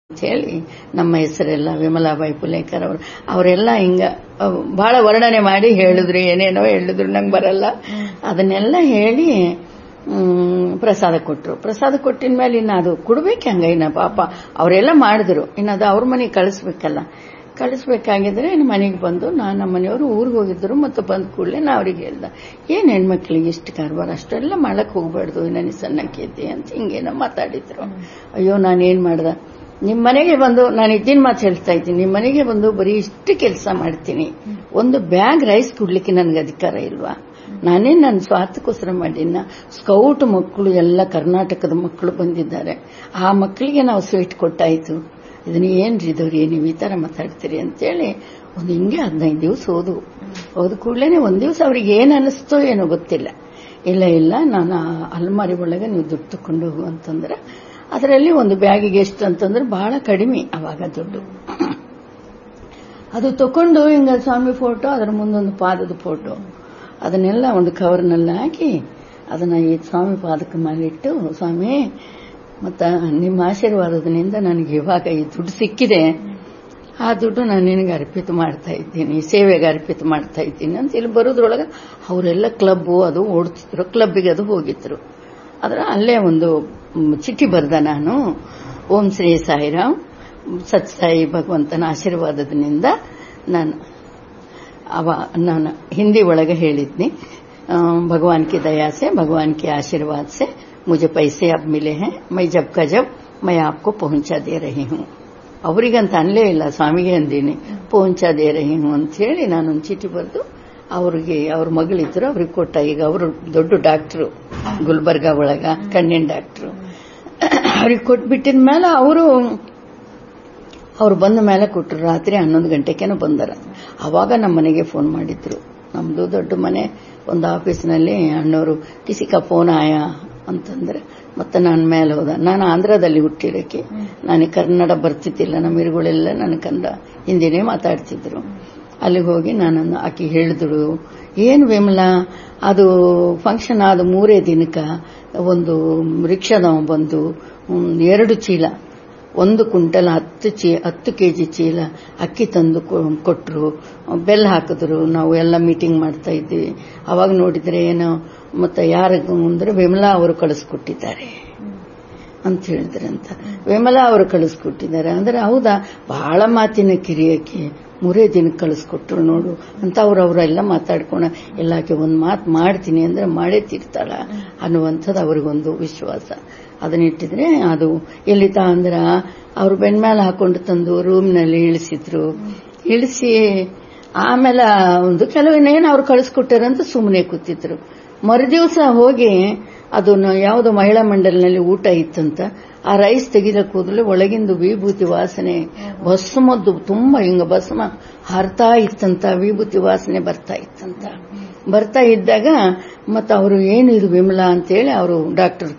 ಅಂತ ಹೇಳಿ ನಮ್ಮ ಹೆಸರೆಲ್ಲ ವಿಮಲಾಬಾಯಿ ಪುಲೇಕರ್ ಅವರು ಅವರೆಲ್ಲ ಹಿಂಗ ಅಹ್, ಬಹಳ ವರ್ಣನೆ ಮಾಡಿ ಹೇಳಿದ್ರು ಏನೇನೋ ಹೇಳಿದ್ರು ನಂಗೆ ಬರಲ್ಲ ಅದನ್ನೆಲ್ಲ ಹೇಳಿ ಹ್ಮ್, ಪ್ರಸಾದ ಕೊಟ್ರು ಪ್ರಸಾದ ಕೊಟ್ಟಿನ ಮೇಲೆ ಇನ್ನು ಅದು ಕೊಡ್ಬೇಕು ಹಂಗ ಇನ್ನ ಪಾಪ ಅವರೆಲ್ಲ ಮಾಡಿದ್ರು ಇನ್ನು ಅದು ಅವ್ರ ಮನೆಗೆ ಕಳಿಸ್ಬೇಕಲ್ಲ ಕಳಿಸ್ಬೇಕಾಗಿದ್ರೆ ಇನ್ನು ಮನೆಗೆ ಬಂದು ನಾನು ನಮ್ಮ ಮನೆಯವರು ಊರಿಗೆ ಹೋಗಿದ್ರು ಮತ್ತು ಬಂದ ಕೂಡಲೇ ನಾ ಅವ್ರಿಗೆ ಹೇಳ್ದ ಏನ್ ಹೆಣ್ಮಕ್ಳಿಗೆ ಇಷ್ಟು ಕಾರ್ಬಾರ ಅಷ್ಟೆಲ್ಲ ಮಾಡಕ್ ಹೋಗ್ಬಾರ್ದು ನನಗೆ ಸಣ್ಣಕ್ಕಿದ್ದೆ ಅಂತ ಹಿಂಗೇನೋ ಮಾತಾಡಿದ್ರು ಅಯ್ಯೋ ನಾನೇನ್ ಮಾಡ್ದ ನಿಮ್ ಮನೆಗೆ ಬಂದು ನಾನು ಇದ್ದಿನ ಮಾತು ಹೇಳ್ತಾ ಇದ್ದೀನಿ ನಿಮ್ ಮನೆಗೆ ಬಂದು ಬರೀ ಇಷ್ಟು ಕೆಲಸ ಮಾಡ್ತೀನಿ ಒಂದು ಬ್ಯಾಗ್ ರೈಸ್ ಕೊಡ್ಲಿಕ್ಕೆ ನನ್ಗೆ ಅಧಿಕಾರ ಇಲ್ವಾ ನಾನೇ ನನ್ನ ಸ್ವಾರ್ಥಕ್ಕೋಸ್ಕರ ಮಾಡಿನ ಸ್ಕೌಟ್ ಮಕ್ಕಳು ಎಲ್ಲ ಕರ್ನಾಟಕದ ಮಕ್ಕಳು ಬಂದಿದ್ದಾರೆ ಆ ಮಕ್ಕಳಿಗೆ ನಾವು ಸ್ವೀಟ್ ಕೊಟ್ಟಾಯ್ತು ಇದನ್ನ ಏನ್ರಿ ಇದವ್ರಿ ನೀವು ಈ ತರ ಮಾತಾಡ್ತೀರಿ ಅಂತೇಳಿ ಒಂದು ಹಿಂಗೆ ಹದಿನೈದು ದಿವಸ ಹೋದು ಹೋದ ಕೂಡಲೇ ಒಂದ್ ದಿವಸ ಅವ್ರಿಗೆ ಏನ್ ಅನಿಸ್ತೋ ಏನೋ ಗೊತ್ತಿಲ್ಲ ಇಲ್ಲ ಇಲ್ಲ ನಾನು ಆ ಅಲ್ಮಾರಿ ಒಳಗೆ ನೀವು ದುಡ್ಡು ತಕೊಂಡು ಹೋಗು ಅಂತಂದ್ರೆ ಅದರಲ್ಲಿ ಒಂದು ಬ್ಯಾಗಿಗೆ ಎಷ್ಟು ಅಂತಂದ್ರೆ ಬಹಳ ಕಡಿಮೆ ಅವಾಗ ದುಡ್ಡು ಅದು ತಕೊಂಡು ಹಿಂಗ ಸ್ವಾಮಿ ಫೋಟೋ ಅದರ ಮುಂದೊಂದು ಪಾದದ ಫೋಟೋ ಅದನ್ನೆಲ್ಲ ಒಂದು ಕವರ್ನಲ್ಲಿ ಹಾಕಿ ಅದನ್ನ ಈ ಸ್ವಾಮಿ ಪಾದಕ್ಕೆ ಮೇಲಿಟ್ಟು ಸ್ವಾಮಿ ಮತ್ತ ನಿಮ್ಮ ಆಶೀರ್ವಾದದಿಂದ ನನಗೆ ಇವಾಗ ಈ ದುಡ್ಡು ಸಿಕ್ಕಿದೆ ಆ ದುಡ್ಡು ನಾನು ನಿನಗೆ ಅರ್ಪಿತ ಮಾಡ್ತಾ ಇದ್ದೀನಿ ಸೇವೆಗೆ ಅರ್ಪಿತ ಮಾಡ್ತಾ ಇದ್ದೀನಿ ಅಂತ ಇಲ್ಲಿ ಬರೋದ್ರೊಳಗೆ ಅವರೆಲ್ಲ ಕ್ಲಬ್ ಅದು ಓಡ್ತಿದ್ರು ಕ್ಲಬ್ಬಿಗೆ ಅದು ಹೋಗಿದ್ರು ಅದರ ಅಲ್ಲೇ ಒಂದು ಮ್, ಚಿಠಿ ಬರ್ದ ನಾನು ಓಂ ಶ್ರೀ ಸಾಯಿರಾಮ್ ಸತ್ಸಾಯಿ ಭಗವಂತನ ಆಶೀರ್ವಾದದಿಂದ ನಾನು ಅವ ನಾನು ಹಿಂದಿ ಒಳಗೆ ಹೇಳಿದ್ನಿ ಆ, भगवान की दया से भगवान के आशीर्वाद से मुझे पैसे अब मिले हैं मैं जब का जब मैं आपको पहुंचा दे रही हूँ ಅವರಿಗಂತ ಅನ್ಲೇ ಇಲ್ಲ ಸ್ವಾಮಿಗೆ ಅಂದೀನಿ ಪೋಂಚಾ ದೇ ರಹಿ ಹೂ ಅಂತ ಹೇಳಿ ನಾನೊಂದು ಚೀಟಿ ಬರೆದು ಅವ್ರಿಗೆ ಅವ್ರ ಮಗಳಿದ್ರು ಅವ್ರಿಗೆ ಕೊಟ್ಟ ಈಗ ಅವರು ದೊಡ್ಡ ಡಾಕ್ಟ್ರು ಗುಲ್ಬರ್ಗಾ ಒಳಗ ಕಣ್ಣಿನ ಡಾಕ್ಟ್ರು ಅವ್ರಿಗೆ ಕೊಟ್ಬಿಟ್ಟಿದ ಮೇಲೆ ಅವರು ಅವ್ರು ಬಂದ ಮೇಲೆ ಕೊಟ್ಟರು ರಾತ್ರಿ ಹನ್ನೊಂದು ಗಂಟೆಗೇನೋ ಬಂದರ ಅವಾಗ ನಮ್ಮ ಮನೆಗೆ ಫೋನ್ ಮಾಡಿದ್ರು ನಮ್ದು ದೊಡ್ಡ ಮನೆ ಒಂದು ಆಫೀಸ್ನಲ್ಲಿ ಅಣ್ಣವರು ಕಿಸಿಕ ಫೋನ್ ಆಯ ಅಂತಂದ್ರೆ ಮತ್ತೆ ನಾನು ಮೇಲೆ ಹೋದ ನಾನು ಆಂಧ್ರದಲ್ಲಿ ಹುಟ್ಟಿರೋಕೆ ನಾನು ಕನ್ನಡ ಬರ್ತಿದ್ದಿಲ್ಲ ನಮ್ಮ ಇರುಗಳೆಲ್ಲ ನನ್ನ ಕನ್ನಡ ಹಿಂದಿನೇ ಮಾತಾಡ್ತಿದ್ರು ಅಲ್ಲಿಗೆ ಹೋಗಿ ನಾನು ಆಕಿ ಹೇಳಿದ್ರು ಏನು ವಿಮಲಾ ಅದು ಫಂಕ್ಷನ್ ಆದ ಮೂರೇ ದಿನಕ್ಕ ಒಂದು ರಿಕ್ಷಾದವ ಬಂದು ಹ್ಮ್, ಎರಡು ಚೀಲ ಒಂದು ಕುಂಟಲ್ ಹತ್ತು ಚೀ ಹತ್ತು ಕೆಜಿ ಚೀಲ ಅಕ್ಕಿ ತಂದು ಕೊ- ಕೊಟ್ರು ಬೆಲ್ಲ ಹಾಕಿದ್ರು ನಾವು ಎಲ್ಲ ಮೀಟಿಂಗ್ ಮಾಡ್ತಾ ಇದ್ವಿ ಅವಾಗ ನೋಡಿದ್ರೆ ಏನೋ ಮತ್ತೆ ಯಾರಿಗೂ ಅಂದ್ರೆ ವಿಮಲಾ ಅವರು ಕಳಿಸ್ಕೊಟ್ಟಿದ್ದಾರೆ ಅಂತ ಹೇಳಿದ್ರಂತ ವಿಮಲಾ ಅವರು ಕಳಿಸ್ಕೊಟ್ಟಿದ್ದಾರೆ ಅಂದ್ರೆ ಹೌದಾ ಬಹಳ ಮಾತಿನ ಕಿರಿಯಕ್ಕೆ ಮೂರೇ ದಿನಕ್ಕೆ ಕಳಿಸ್ಕೊಟ್ರು ನೋಡು ಅಂತ ಅವ್ರು ಅವರೆಲ್ಲ ಮಾತಾಡ್ಕೊಳ ಎಲ್ಲಾಕೆ ಒಂದು ಮಾತು ಮಾಡ್ತೀನಿ ಅಂದ್ರೆ ಮಾಡೇ ತೀರ್ತಾಳ ಅನ್ನುವಂಥದ್ದು ಅವ್ರಿಗೊಂದು ವಿಶ್ವಾಸ ಅದನ್ನಿಟ್ಟಿದ್ರೆ ಅದು ಎಲ್ಲಿತಾ ಅಂದ್ರ ಅವ್ರು ಬೆನ್ಮೇಲೆ ಹಾಕೊಂಡು ತಂದು ರೂಮ್ನಲ್ಲಿ ಇಳಿಸಿದ್ರು ಇಳಿಸಿ ಆಮೇಲೆ ಒಂದು ಕೆಲವನ್ನೇನು ಅವ್ರು ಕಳಿಸ್ಕೊಟ್ಟಾರಂತ ಸುಮ್ಮನೆ ಕೂತಿದ್ರು ಮರುದಿವಸ ಹೋಗಿ ಅದನ್ನು ಯಾವುದೋ ಮಹಿಳಾ ಮಂಡಲಿನಲ್ಲಿ ಊಟ ಇತ್ತಂತ ಆ ರೈಸ್ ತೆಗಿದ ಕೂದಲು ಒಳಗಿಂದು ವಿಭೂತಿ ವಾಸನೆ ಭಸ್ಮದ್ದು ತುಂಬಾ ಹಿಂಗ ಭಸ್ಮ ಹಾರ್ತಾ ಇತ್ತಂತ ವಿಭೂತಿ ವಾಸನೆ ಬರ್ತಾ ಇತ್ತಂತ ಬರ್ತಾ ಇದ್ದಾಗ ಮತ್ತೆ ಅವರು ಏನು ಇದು ವಿಮಲಾ ಅಂತೇಳಿ ಅವರು ಡಾಕ್ಟರ್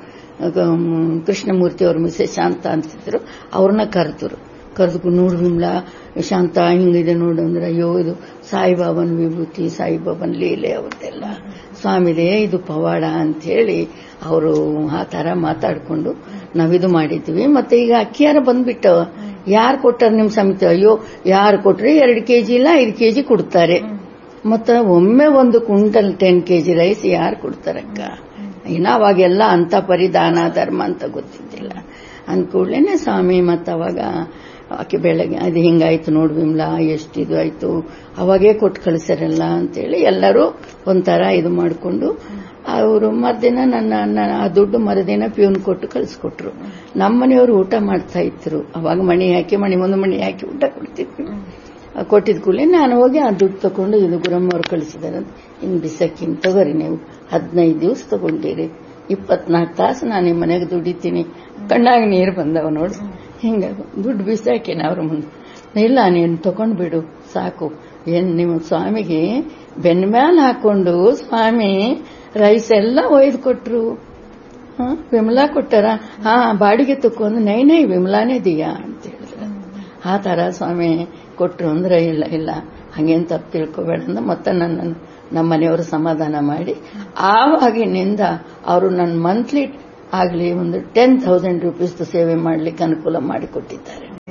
ಕೃಷ್ಣಮೂರ್ತಿ ಅವ್ರ ಮಿಸೆಸ್ ಶಾಂತ ಅಂತಿದ್ರು ಅವ್ರನ್ನ ಕರೆದ್ರು ಕರೆದು ನೋಡು ವಿಮಲಾ ಶಾಂತ ಹಿಂಗಿದೆ ನೋಡು ಅಂದ್ರೆ ಅಯ್ಯೋ ಇದು ಸಾಯಿಬಾಬನ್ ವಿಭೂತಿ ಸಾಯಿಬಾಬನ್ ಲೀಲೆ ಅವ್ರದ್ದೆಲ್ಲ ಸ್ವಾಮಿದೇ ಇದು ಪವಾಡ ಅಂತ ಹೇಳಿ ಅವರು ಆ ತರ ಮಾತಾಡ್ಕೊಂಡು ನಾವಿದು ಮಾಡಿದ್ವಿ ಮತ್ತೆ ಈಗ ಅಕ್ಕಿಯಾರ ಬಂದ್ಬಿಟ್ಟು ಯಾರು ಕೊಟ್ಟಾರ ನಿಮ್ ಸಮಿತಿ ಅಯ್ಯೋ ಯಾರು ಕೊಟ್ರೆ ಎರಡು ಕೆಜಿ ಇಲ್ಲ ಐದು ಕೆಜಿ ಕೊಡ್ತಾರೆ ಮತ್ತ ಒಮ್ಮೆ ಒಂದು ಕ್ವಿಂಟಲ್ ಟೆನ್ ಕೆಜಿ ರೈಸ್ ಯಾರು ಕೊಡ್ತಾರಕ್ಕ ಇನ್ನ ಅವಾಗೆಲ್ಲ ಅಂತ ಪರಿದಾನ ಧರ್ಮ ಅಂತ ಗೊತ್ತಿದ್ದಿಲ್ಲ ಅಂದ್ಕೂಡ್ಲೇನೆ ಸ್ವಾಮಿ ಮತ್ತ ಅವಾಗ ಆಕೆ ಬೆಳಗ್ಗೆ ಅದು ಹಿಂಗಾಯ್ತು ನೋಡು ವಿಮ್ಲಾ ಎಷ್ಟು ಇದು ಆಯ್ತು ಅವಾಗೇ ಕೊಟ್ಟು ಕಳಿಸ್ಯಾರಲ್ಲ ಅಂತೇಳಿ ಎಲ್ಲರೂ ಒಂಥರ ಇದು ಮಾಡಿಕೊಂಡು ಅವರು ಮರ್ದಿನ ನನ್ನ ನನ್ನ ಆ ದುಡ್ಡು ಮರುದಿನ ಪ್ಯೂನ್ ಕೊಟ್ಟು ಕಳಿಸ್ಕೊಟ್ರು ನಮ್ಮ ಮನೆಯವರು ಊಟ ಮಾಡ್ತಾ ಇದ್ರು ಅವಾಗ ಮಣಿ ಹಾಕಿ ಮಣಿ ಮುಂದೆ ಮಣಿ ಹಾಕಿ ಊಟ ಕೊಡ್ತಿದ್ರು ಕೊಟ್ಟಿದ ಕೂಡಲೇ ನಾನು ಹೋಗಿ ಆ ದುಡ್ಡು ತಗೊಂಡು ಇದು ಗುರಮ್ಮ ಅವ್ರು ಕಳಿಸಿದಾರೆ ಅಂತ ಇನ್ನು ಬಿಸಕ್ಕಿನ್ ತಗೋರಿ ನೀವು ಹದಿನೈದು ದಿವಸ ತಗೊಂಡಿರಿ ಇಪ್ಪತ್ನಾಲ್ಕು ತಾಸು ನಾನು ನಿಮ್ಮ ಮನೆಗೆ ದುಡಿತೀನಿ ಕಣ್ಣಾಗ ನೀರು ಬಂದವ ನೋಡು ಹಿಂಗ ದುಡ್ಡು ಬಿಸಾಕಿನ ಅವ್ರ ಮುಂದೆ ಇಲ್ಲ ನೀನು ತಗೊಂಡ್ ಬಿಡು ಸಾಕು ಏನ್ ನಿಮ್ಮ ಸ್ವಾಮಿಗೆ ಬೆನ್ನ ಮೇಲೆ ಹಾಕೊಂಡು ಸ್ವಾಮಿ ರೈಸ್ ಎಲ್ಲ ಒಯ್ದು ಕೊಟ್ರು ಹ, ವಿಮಲಾ ಕೊಟ್ಟಾರ ಹಾ ಬಾಡಿಗೆ ತಕ್ಕೊಂಡು ನೈ ನೈ ವಿಮಲಾನೇ ದಿಯಾ ಅಂತ ಹೇಳಿದ್ರು ಆ ತರ ಸ್ವಾಮಿ ಕೊಟ್ರು ಅಂದ್ರೆ ಇಲ್ಲ ಇಲ್ಲ ಹಂಗೇನ್ ತಪ್ಪು ತಿಳ್ಕೊಬೇಡ ಅಂತ ಮತ್ತೆ ನನ್ನ ನಮ್ಮ ಮನೆಯವರು ಸಮಾಧಾನ ಮಾಡಿ ಆವಾಗಿನಿಂದ ಅವರು ನನ್ನ ಮಂತ್ಲಿ ಆಗ್ಲಿ ಒಂದು ಟೆನ್ ಥೌಸಂಡ್ ರುಪೀಸ್ ಸೇವೆ ಮಾಡ್ಲಿಕ್ಕೆ ಅನುಕೂಲ ಮಾಡಿಕೊಟ್ಟಿದ್ದಾರೆ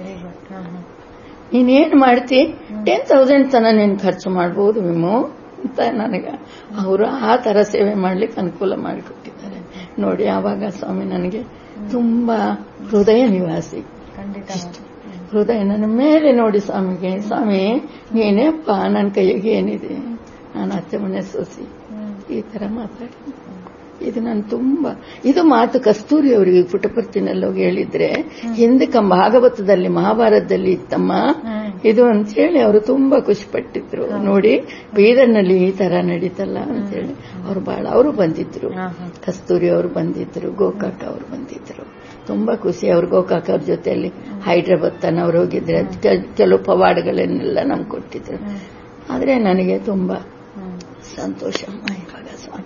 ನೀನೇನ್ ಮಾಡ್ತಿ ಟೆನ್ ತೌಸಂಡ್ ತನ ನೀನ್ ಖರ್ಚು ಮಾಡ್ಬೋದು ವಿಮು ಅಂತ ನನಗೆ ಅವರು ಆ ತರ ಸೇವೆ ಮಾಡ್ಲಿಕ್ಕೆ ಅನುಕೂಲ ಮಾಡಿಕೊಟ್ಟಿದ್ದಾರೆ ನೋಡಿ ಆವಾಗ ಸ್ವಾಮಿ ನನಗೆ ತುಂಬಾ ಹೃದಯ ನಿವಾಸಿ ಖಂಡಿತ ಹೃದಯ ನನ್ನ ಮೇಲೆ ನೋಡಿ ಸ್ವಾಮಿಗೆ ಸ್ವಾಮಿ ನೀನೇಪ್ಪ ನನ್ನ ಕೈಗೆ ಏನಿದೆ ನಾನು ಅತ್ತೆ ಮನೆ ಸೋಸಿ ಈ ತರ ಮಾತಾಡಿ ಇದು ನಾನು ತುಂಬಾ ಇದು ಮಾತು ಕಸ್ತೂರಿ ಅವರಿಗೆ ಪುಟಪರ್ತಿನಲ್ಲಿ ಹೋಗಿ ಹೇಳಿದ್ರೆ ಹಿಂದಕ್ಕೆ ಭಾಗವತದಲ್ಲಿ ಮಹಾಭಾರತದಲ್ಲಿ ಇತ್ತಮ್ಮ ಇದು ಅಂತ ಹೇಳಿ ಅವರು ತುಂಬಾ ಖುಷಿ ಪಟ್ಟಿದ್ರು ನೋಡಿ ಬೀದರ್ನಲ್ಲಿ ಈ ತರ ನಡೀತಲ್ಲ ಅಂತ ಹೇಳಿ ಅವ್ರು ಬಹಳ ಅವರು ಬಂದಿದ್ರು ಕಸ್ತೂರಿ ಅವರು ಬಂದಿದ್ರು ಗೋಕಾಕ್ ಅವರು ಬಂದಿದ್ರು ತುಂಬಾ ಖುಷಿ ಅವ್ರು ಗೋಕಾಕ್ ಅವ್ರ ಜೊತೆಯಲ್ಲಿ ಹೈದ್ರಾಬಾದ್ ತನ ಅವ್ರು ಹೋಗಿದ್ರೆ ಕೆಲ್- ಕೆಲವು ಪವಾಡಗಳನ್ನೆಲ್ಲ ನಮ್ಗೆ ಕೊಟ್ಟಿದ್ರು ಆದ್ರೆ ನನಗೆ ತುಂಬಾ ಸಂತೋಷ ಇವಾಗ ಸ್ವಾಮಿ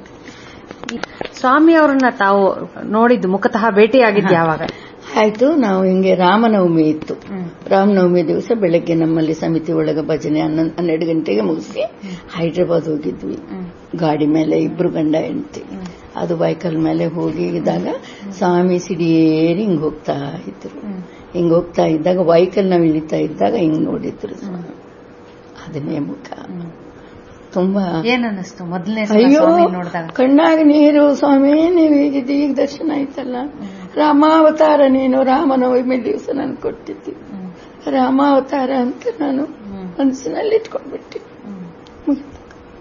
ಸ್ವಾಮಿ ಅವರನ್ನ ತಾವು ನೋಡಿದ್ದು ಮುಖತಃ ಭೇಟಿಯಾಗಿದ್ದು ಯಾವಾಗ ಆಯ್ತು ನಾವು ಹಿಂಗೆ ರಾಮನವಮಿ ಇತ್ತು ರಾಮನವಮಿ ದಿವಸ ಬೆಳಗ್ಗೆ ನಮ್ಮಲ್ಲಿ ಸಮಿತಿ ಒಳಗ ಭಜನೆ ಹನ್ನೊಂದು ಹನ್ನೆರಡು ಗಂಟೆಗೆ ಮುಗಿಸಿ ಹೈದ್ರಾಬಾದ್ ಹೋಗಿದ್ವಿ ಗಾಡಿ ಮೇಲೆ ಇಬ್ರು ಗಂಡ ಹೆಂಡತಿ ಅದು ಬೈಕಲ್ ಮೇಲೆ ಹೋಗಿ ಇದ್ದಾಗ ಸ್ವಾಮಿ ಸಿಡಿಯೇರಿ ಹಿಂಗ್ ಹೋಗ್ತಾ ಇದ್ರು ಹಿಂಗ್ ಹೋಗ್ತಾ ಇದ್ದಾಗ ಬೈಕಲ್ ನಾವು ಇಳಿತಾ ಇದ್ದಾಗ ಹಿಂಗ್ ನೋಡಿದ್ರು ಸ್ವಾಮಿ ಅದನ್ನೇ ಮುಖ ತುಂಬಾ ಏನ್ ಅನ್ನಿಸ್ತು ಮೊದಲನೇ ಸಲ ಅಯ್ಯೋ ಸ್ವಾಮಿ ನೋಡಿದಾಗ ಕಣ್ಣಾಗ ನೀರು ಸ್ವಾಮಿ ನೀವು ಹೀಗಿದ್ದು ಈಗ ದರ್ಶನ ಆಯ್ತಲ್ಲ ರಾಮಾವತಾರ ನೀನು ರಾಮನವಮಿ ದಿವಸ ನಾನು ಕೊಟ್ಟಿದ್ದಿ ರಾಮಾವತಾರ ಅಂತ ನಾನು ಮನಸ್ಸಿನಲ್ಲಿ ಇಟ್ಕೊಂಡ್ಬಿಟ್ಟೆ ಮುಗೀತು.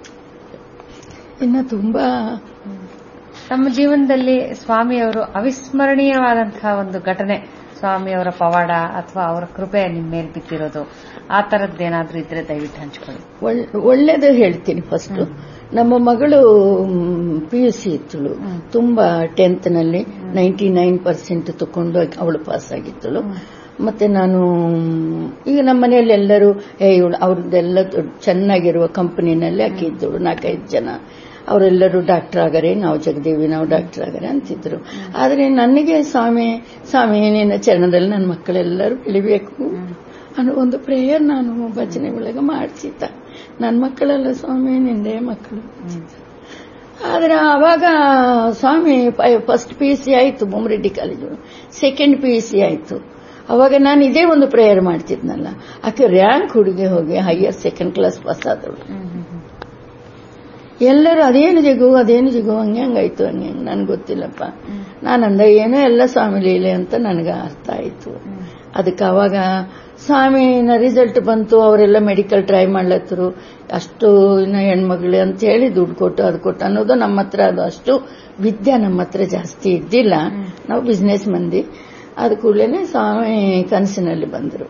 ಇನ್ನ ತುಂಬಾ ತಮ್ಮ ಜೀವನದಲ್ಲಿ ಸ್ವಾಮಿಯವರು ಅವಿಸ್ಮರಣೀಯವಾದಂತಹ ಒಂದು ಘಟನೆ ಸ್ವಾಮಿಯವರ ಪವಾಡ ಅಥವಾ ಅವರ ಕೃಪೆ ನಿಮ್ಮ ಮೇಲೆ ಬಿದ್ದಿರೋದು ಆ ತರದ್ದೇನಾದ್ರೂ ಇದ್ರೆ ದಯವಿಟ್ಟು ಹಂಚ್ಕೊಳ್ಳಿ ಒಳ್- ಒಳ್ಳೇದು ಹೇಳ್ತೀನಿ ಫಸ್ಟ್ ನಮ್ಮ ಮಗಳು ಪಿ ಯು ಸಿ ಇತ್ತಳು ತುಂಬಾ ಟೆಂತ್ ನಲ್ಲಿ ನೈಂಟಿ ನೈನ್ ಪರ್ಸೆಂಟ್ ತಕೊಂಡು ಅವಳು ಪಾಸ್ ಆಗಿದ್ದಳು ಮತ್ತೆ ನಾನು ಈಗ ನಮ್ಮ ಮನೆಯಲ್ಲಿ ಎಲ್ಲರೂ ಏ ಇವಳು ಅವ್ರದ್ದೆಲ್ಲ ದೊಡ್ಡ- ಚೆನ್ನಾಗಿರುವ ಕಂಪನಿನಲ್ಲಿ ಆಕೆ ಇದ್ದಳು ನಾಲ್ಕೈದು ಜನ ಅವರೆಲ್ಲರೂ ಡಾಕ್ಟರ್ ಆಗರೆ ನಾವು ಜಗದೇವಿ ನಾವು ಡಾಕ್ಟರ್ ಆಗರೆ ಅಂತಿದ್ರು ಆದ್ರೆ ನನಗೆ ಸ್ವಾಮಿ ಸ್ವಾಮಿ ನಿನ್ನ ಚರಣದಲ್ಲಿ ನನ್ನ ಮಕ್ಕಳೆಲ್ಲರೂ ಬೆಳಿಬೇಕು ಅನ್ನೋ ಒಂದು ಪ್ರೇಯರ್ ನಾನು ಭಜನೆ ಒಳಗೆ ಮಾಡಿಸಿದ್ದ ನನ್ನ ಮಕ್ಕಳೆಲ್ಲ ಸ್ವಾಮಿ ನಿಂದೇ ಮಕ್ಕಳು ಆದ್ರೆ ಆವಾಗ Swami first P U C ಆಯ್ತು Bommareddy college second P U C ಆಯ್ತು ಅವಾಗ ನಾನು ಇದೇ ಒಂದು ಪ್ರೇಯರ್ ಮಾಡ್ತಿದ್ನಲ್ಲ ಆಕೆ ರ್ಯಾಂಕ್ ಹುಡುಗಿ ಹೋಗಿ ಹೈಯರ್ ಸೆಕೆಂಡ್ ಕ್ಲಾಸ್ ಪಾಸ್ ಆದಳು ಎಲ್ಲರೂ ಅದೇನು ಜಗು ಅದೇನು ಜಗು ಹಂಗೆ ಹಂಗಾಯ್ತು ಹಂಗೆ ಹಂಗೆ ನನ್ಗೆ ಗೊತ್ತಿಲ್ಲಪ್ಪ ನಾನಂದ ಏನೋ ಎಲ್ಲ ಸ್ವಾಮಿ ಲೀಲೆ ಅಂತ ನನಗೆ ಅರ್ಥ ಆಯ್ತು ಅದಕ್ಕೆ ಅವಾಗ ಸ್ವಾಮಿನ ರಿಸಲ್ಟ್ ಬಂತು ಅವರೆಲ್ಲ ಮೆಡಿಕಲ್ ಟ್ರೈ ಮಾಡ್ಲತ್ತರು ಅಷ್ಟು ಇನ್ನ ಹೆಣ್ಮಗಳು ಅಂತ ಹೇಳಿ ದುಡ್ಡು ಕೊಟ್ಟು ಅದು ಕೊಟ್ಟು ಅನ್ನೋದು ನಮ್ಮ ಹತ್ರ ಅದು ಅಷ್ಟು ವಿದ್ಯೆ ನಮ್ಮ ಹತ್ರ ಜಾಸ್ತಿ ಇದ್ದಿಲ್ಲ ನಾವು ಬಿಸ್ನೆಸ್ ಮಂದಿ ಅದು ಕೂಡಲೇ ಸ್ವಾಮಿ ಕನಸಿನಲ್ಲಿ ಬಂದರು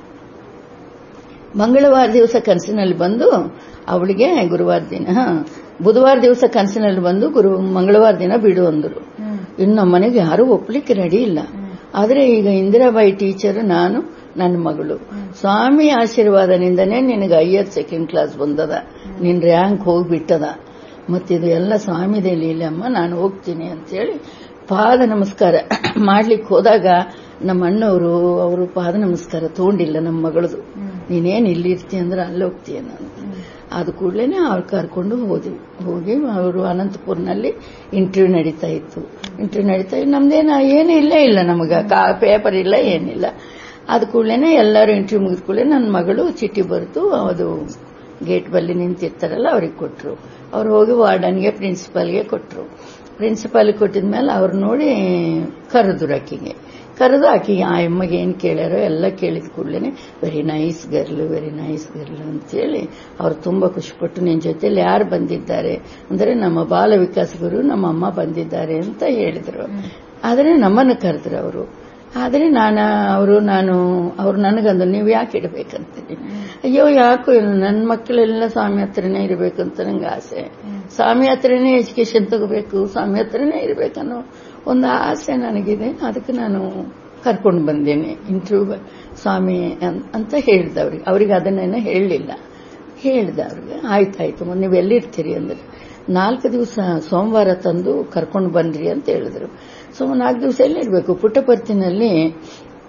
ಮಂಗಳವಾರ ದಿವಸ ಕನಸಿನಲ್ಲಿ ಬಂದು ಅವಳಿಗೆ ಗುರುವಾರ ದಿನ ಹ, ಬುಧವಾರ ದಿವಸ ಕನಸಿನಲ್ಲಿ ಬಂದು ಗುರು ಮಂಗಳವಾರ ದಿನ ಬಿಡು ಅಂದರು ಇನ್ನು ನಮ್ಮ ಮನೆಗೆ ಯಾರೂ ಒಪ್ಲಿಕ್ಕೆ ರೆಡಿ ಇಲ್ಲ ಆದ್ರೆ ಈಗ ಇಂದಿರಾಬಾಯಿ ಟೀಚರ್ ನಾನು ನನ್ನ ಮಗಳು ಸ್ವಾಮಿ ಆಶೀರ್ವಾದನಿಂದನೇ ನಿನಗೆ ಹೈಯರ್ ಸೆಕೆಂಡ್ ಕ್ಲಾಸ್ ಬಂದದ ನಿನ್ ರ್ಯಾಂಕ್ ಹೋಗ್ಬಿಟ್ಟದ ಮತ್ತಿದು ಎಲ್ಲ ಸ್ವಾಮಿದೇ ಲೀಲೆ ಅಮ್ಮ ನಾನು ಹೋಗ್ತೀನಿ ಅಂತೇಳಿ ಪಾದ ನಮಸ್ಕಾರ ಮಾಡ್ಲಿಕ್ಕೆ ಹೋದಾಗ ನಮ್ಮ ಅಣ್ಣವರು ಅವರು ಪಾದ ನಮಸ್ಕಾರ ತಗೊಂಡಿಲ್ಲ ನಮ್ಮ ಮಗಳದು ನೀನೇನ್ ಇಲ್ಲಿ ಇರ್ತೀಯ ಅಂದ್ರೆ ಅಲ್ಲಿ ಹೋಗ್ತೀಯ ನಾನು ಅದು ಕೂಡಲೇ ಅವ್ರು ಕರ್ಕೊಂಡು ಹೋದ್ವಿ ಹೋಗಿ ಅವರು ಅನಂತಪುರ್ನಲ್ಲಿ ಇಂಟರ್ವ್ಯೂ ನಡೀತಾ ಇತ್ತು ಇಂಟರ್ವ್ಯೂ ನಡೀತಾ ಇತ್ತು ನಮ್ದೇನ ಏನೂ ಇಲ್ಲೇ ಇಲ್ಲ ನಮಗ ಪೇಪರ್ ಇಲ್ಲ ಏನಿಲ್ಲ ಅದು ಕೂಡಲೇ ಎಲ್ಲರೂ ಇಂಟರ್ವ್ಯೂ ಮುಗಿದ ಕೂಡಲೇ ನನ್ನ ಮಗಳು ಚೀಟಿ ಬರೆದು ಅದು ಗೇಟ್ ಬಲ್ಲಿ ನಿಂತಿರ್ತಾರಲ್ಲ ಅವ್ರಿಗೆ ಕೊಟ್ಟರು ಅವ್ರು ಹೋಗಿ ವಾರ್ಡನ್ಗೆ ಪ್ರಿನ್ಸಿಪಾಲ್ಗೆ ಕೊಟ್ಟರು ಪ್ರಿನ್ಸಿಪಾಲ್ ಕೊಟ್ಟಿದ್ಮೇಲೆ ಅವ್ರು ನೋಡಿ ಕರೆದ್ರು ಆಕಿಗೆ ಕರೆದು ಆಕಿಗೆ ಆ ಅಮ್ಮಗೆ ಏನು ಕೇಳ್ಯಾರೋ ಎಲ್ಲ ಕೇಳಿದ ಕೂಡಲೇ very nice girl very nice girl ಅಂತೇಳಿ ಅವ್ರು ತುಂಬಾ ಖುಷಿಪಟ್ಟು ನಿನ್ನ ಜೊತೆಲಿ ಯಾರು ಬಂದಿದ್ದಾರೆ ಅಂದರೆ ನಮ್ಮ ಬಾಲ ವಿಕಾಸ್ ಗುರು ನಮ್ಮ ಅಮ್ಮ ಬಂದಿದ್ದಾರೆ ಅಂತ ಹೇಳಿದ್ರು ಆದರೆ ನಮ್ಮನ್ನು ಕರೆದ್ರು ಅವರು ಆದರೆ ನಾನು ಅವರು ನಾನು ಅವ್ರು ನನಗಂದು ನೀವು ಯಾಕೆ ಇಡಬೇಕಂತೀನಿ ಅಯ್ಯೋ ಯಾಕೋ ಇಲ್ಲ ನನ್ನ ಮಕ್ಕಳೆಲ್ಲ ಸ್ವಾಮಿ ಹತ್ರನೇ ಇರಬೇಕಂತ ನಂಗೆ ಆಸೆ ಸ್ವಾಮಿ ಹತ್ರನೇ ಎಜುಕೇಶನ್ ತಗೋಬೇಕು ಸ್ವಾಮಿ ಹತ್ರನೇ ಇರಬೇಕನ್ನೋ ಒಂದು ಆಸೆ ನನಗಿದೆ ಅದಕ್ಕೆ ನಾನು ಕರ್ಕೊಂಡು ಬಂದೇನೆ ಇಂಟರ್ವ್ಯೂ ಸ್ವಾಮಿ ಅನ್- ಅಂತ ಹೇಳ್ದೆ ಅವ್ರಿಗೆ ಅವ್ರಿಗೆ ಅದನ್ನೇನೋ ಹೇಳಲಿಲ್ಲ ಹೇಳ್ದೆ ಅವ್ರಿಗೆ ಆಯ್ತಾಯ್ತು ನೀವು ಎಲ್ಲಿರ್ತೀರಿ ಅಂದ್ರೆ ನಾಲ್ಕು ದಿವಸ ಸೋಮವಾರ ತಂದು ಕರ್ಕೊಂಡು ಬನ್ರಿ ಅಂತ ಹೇಳಿದ್ರು ಸೊ ನಾಲ್ಕು ದಿವಸ ಎಲ್ಲಿರ್ಬೇಕು ಪುಟ್ಟಪರ್ತಿನಲ್ಲಿ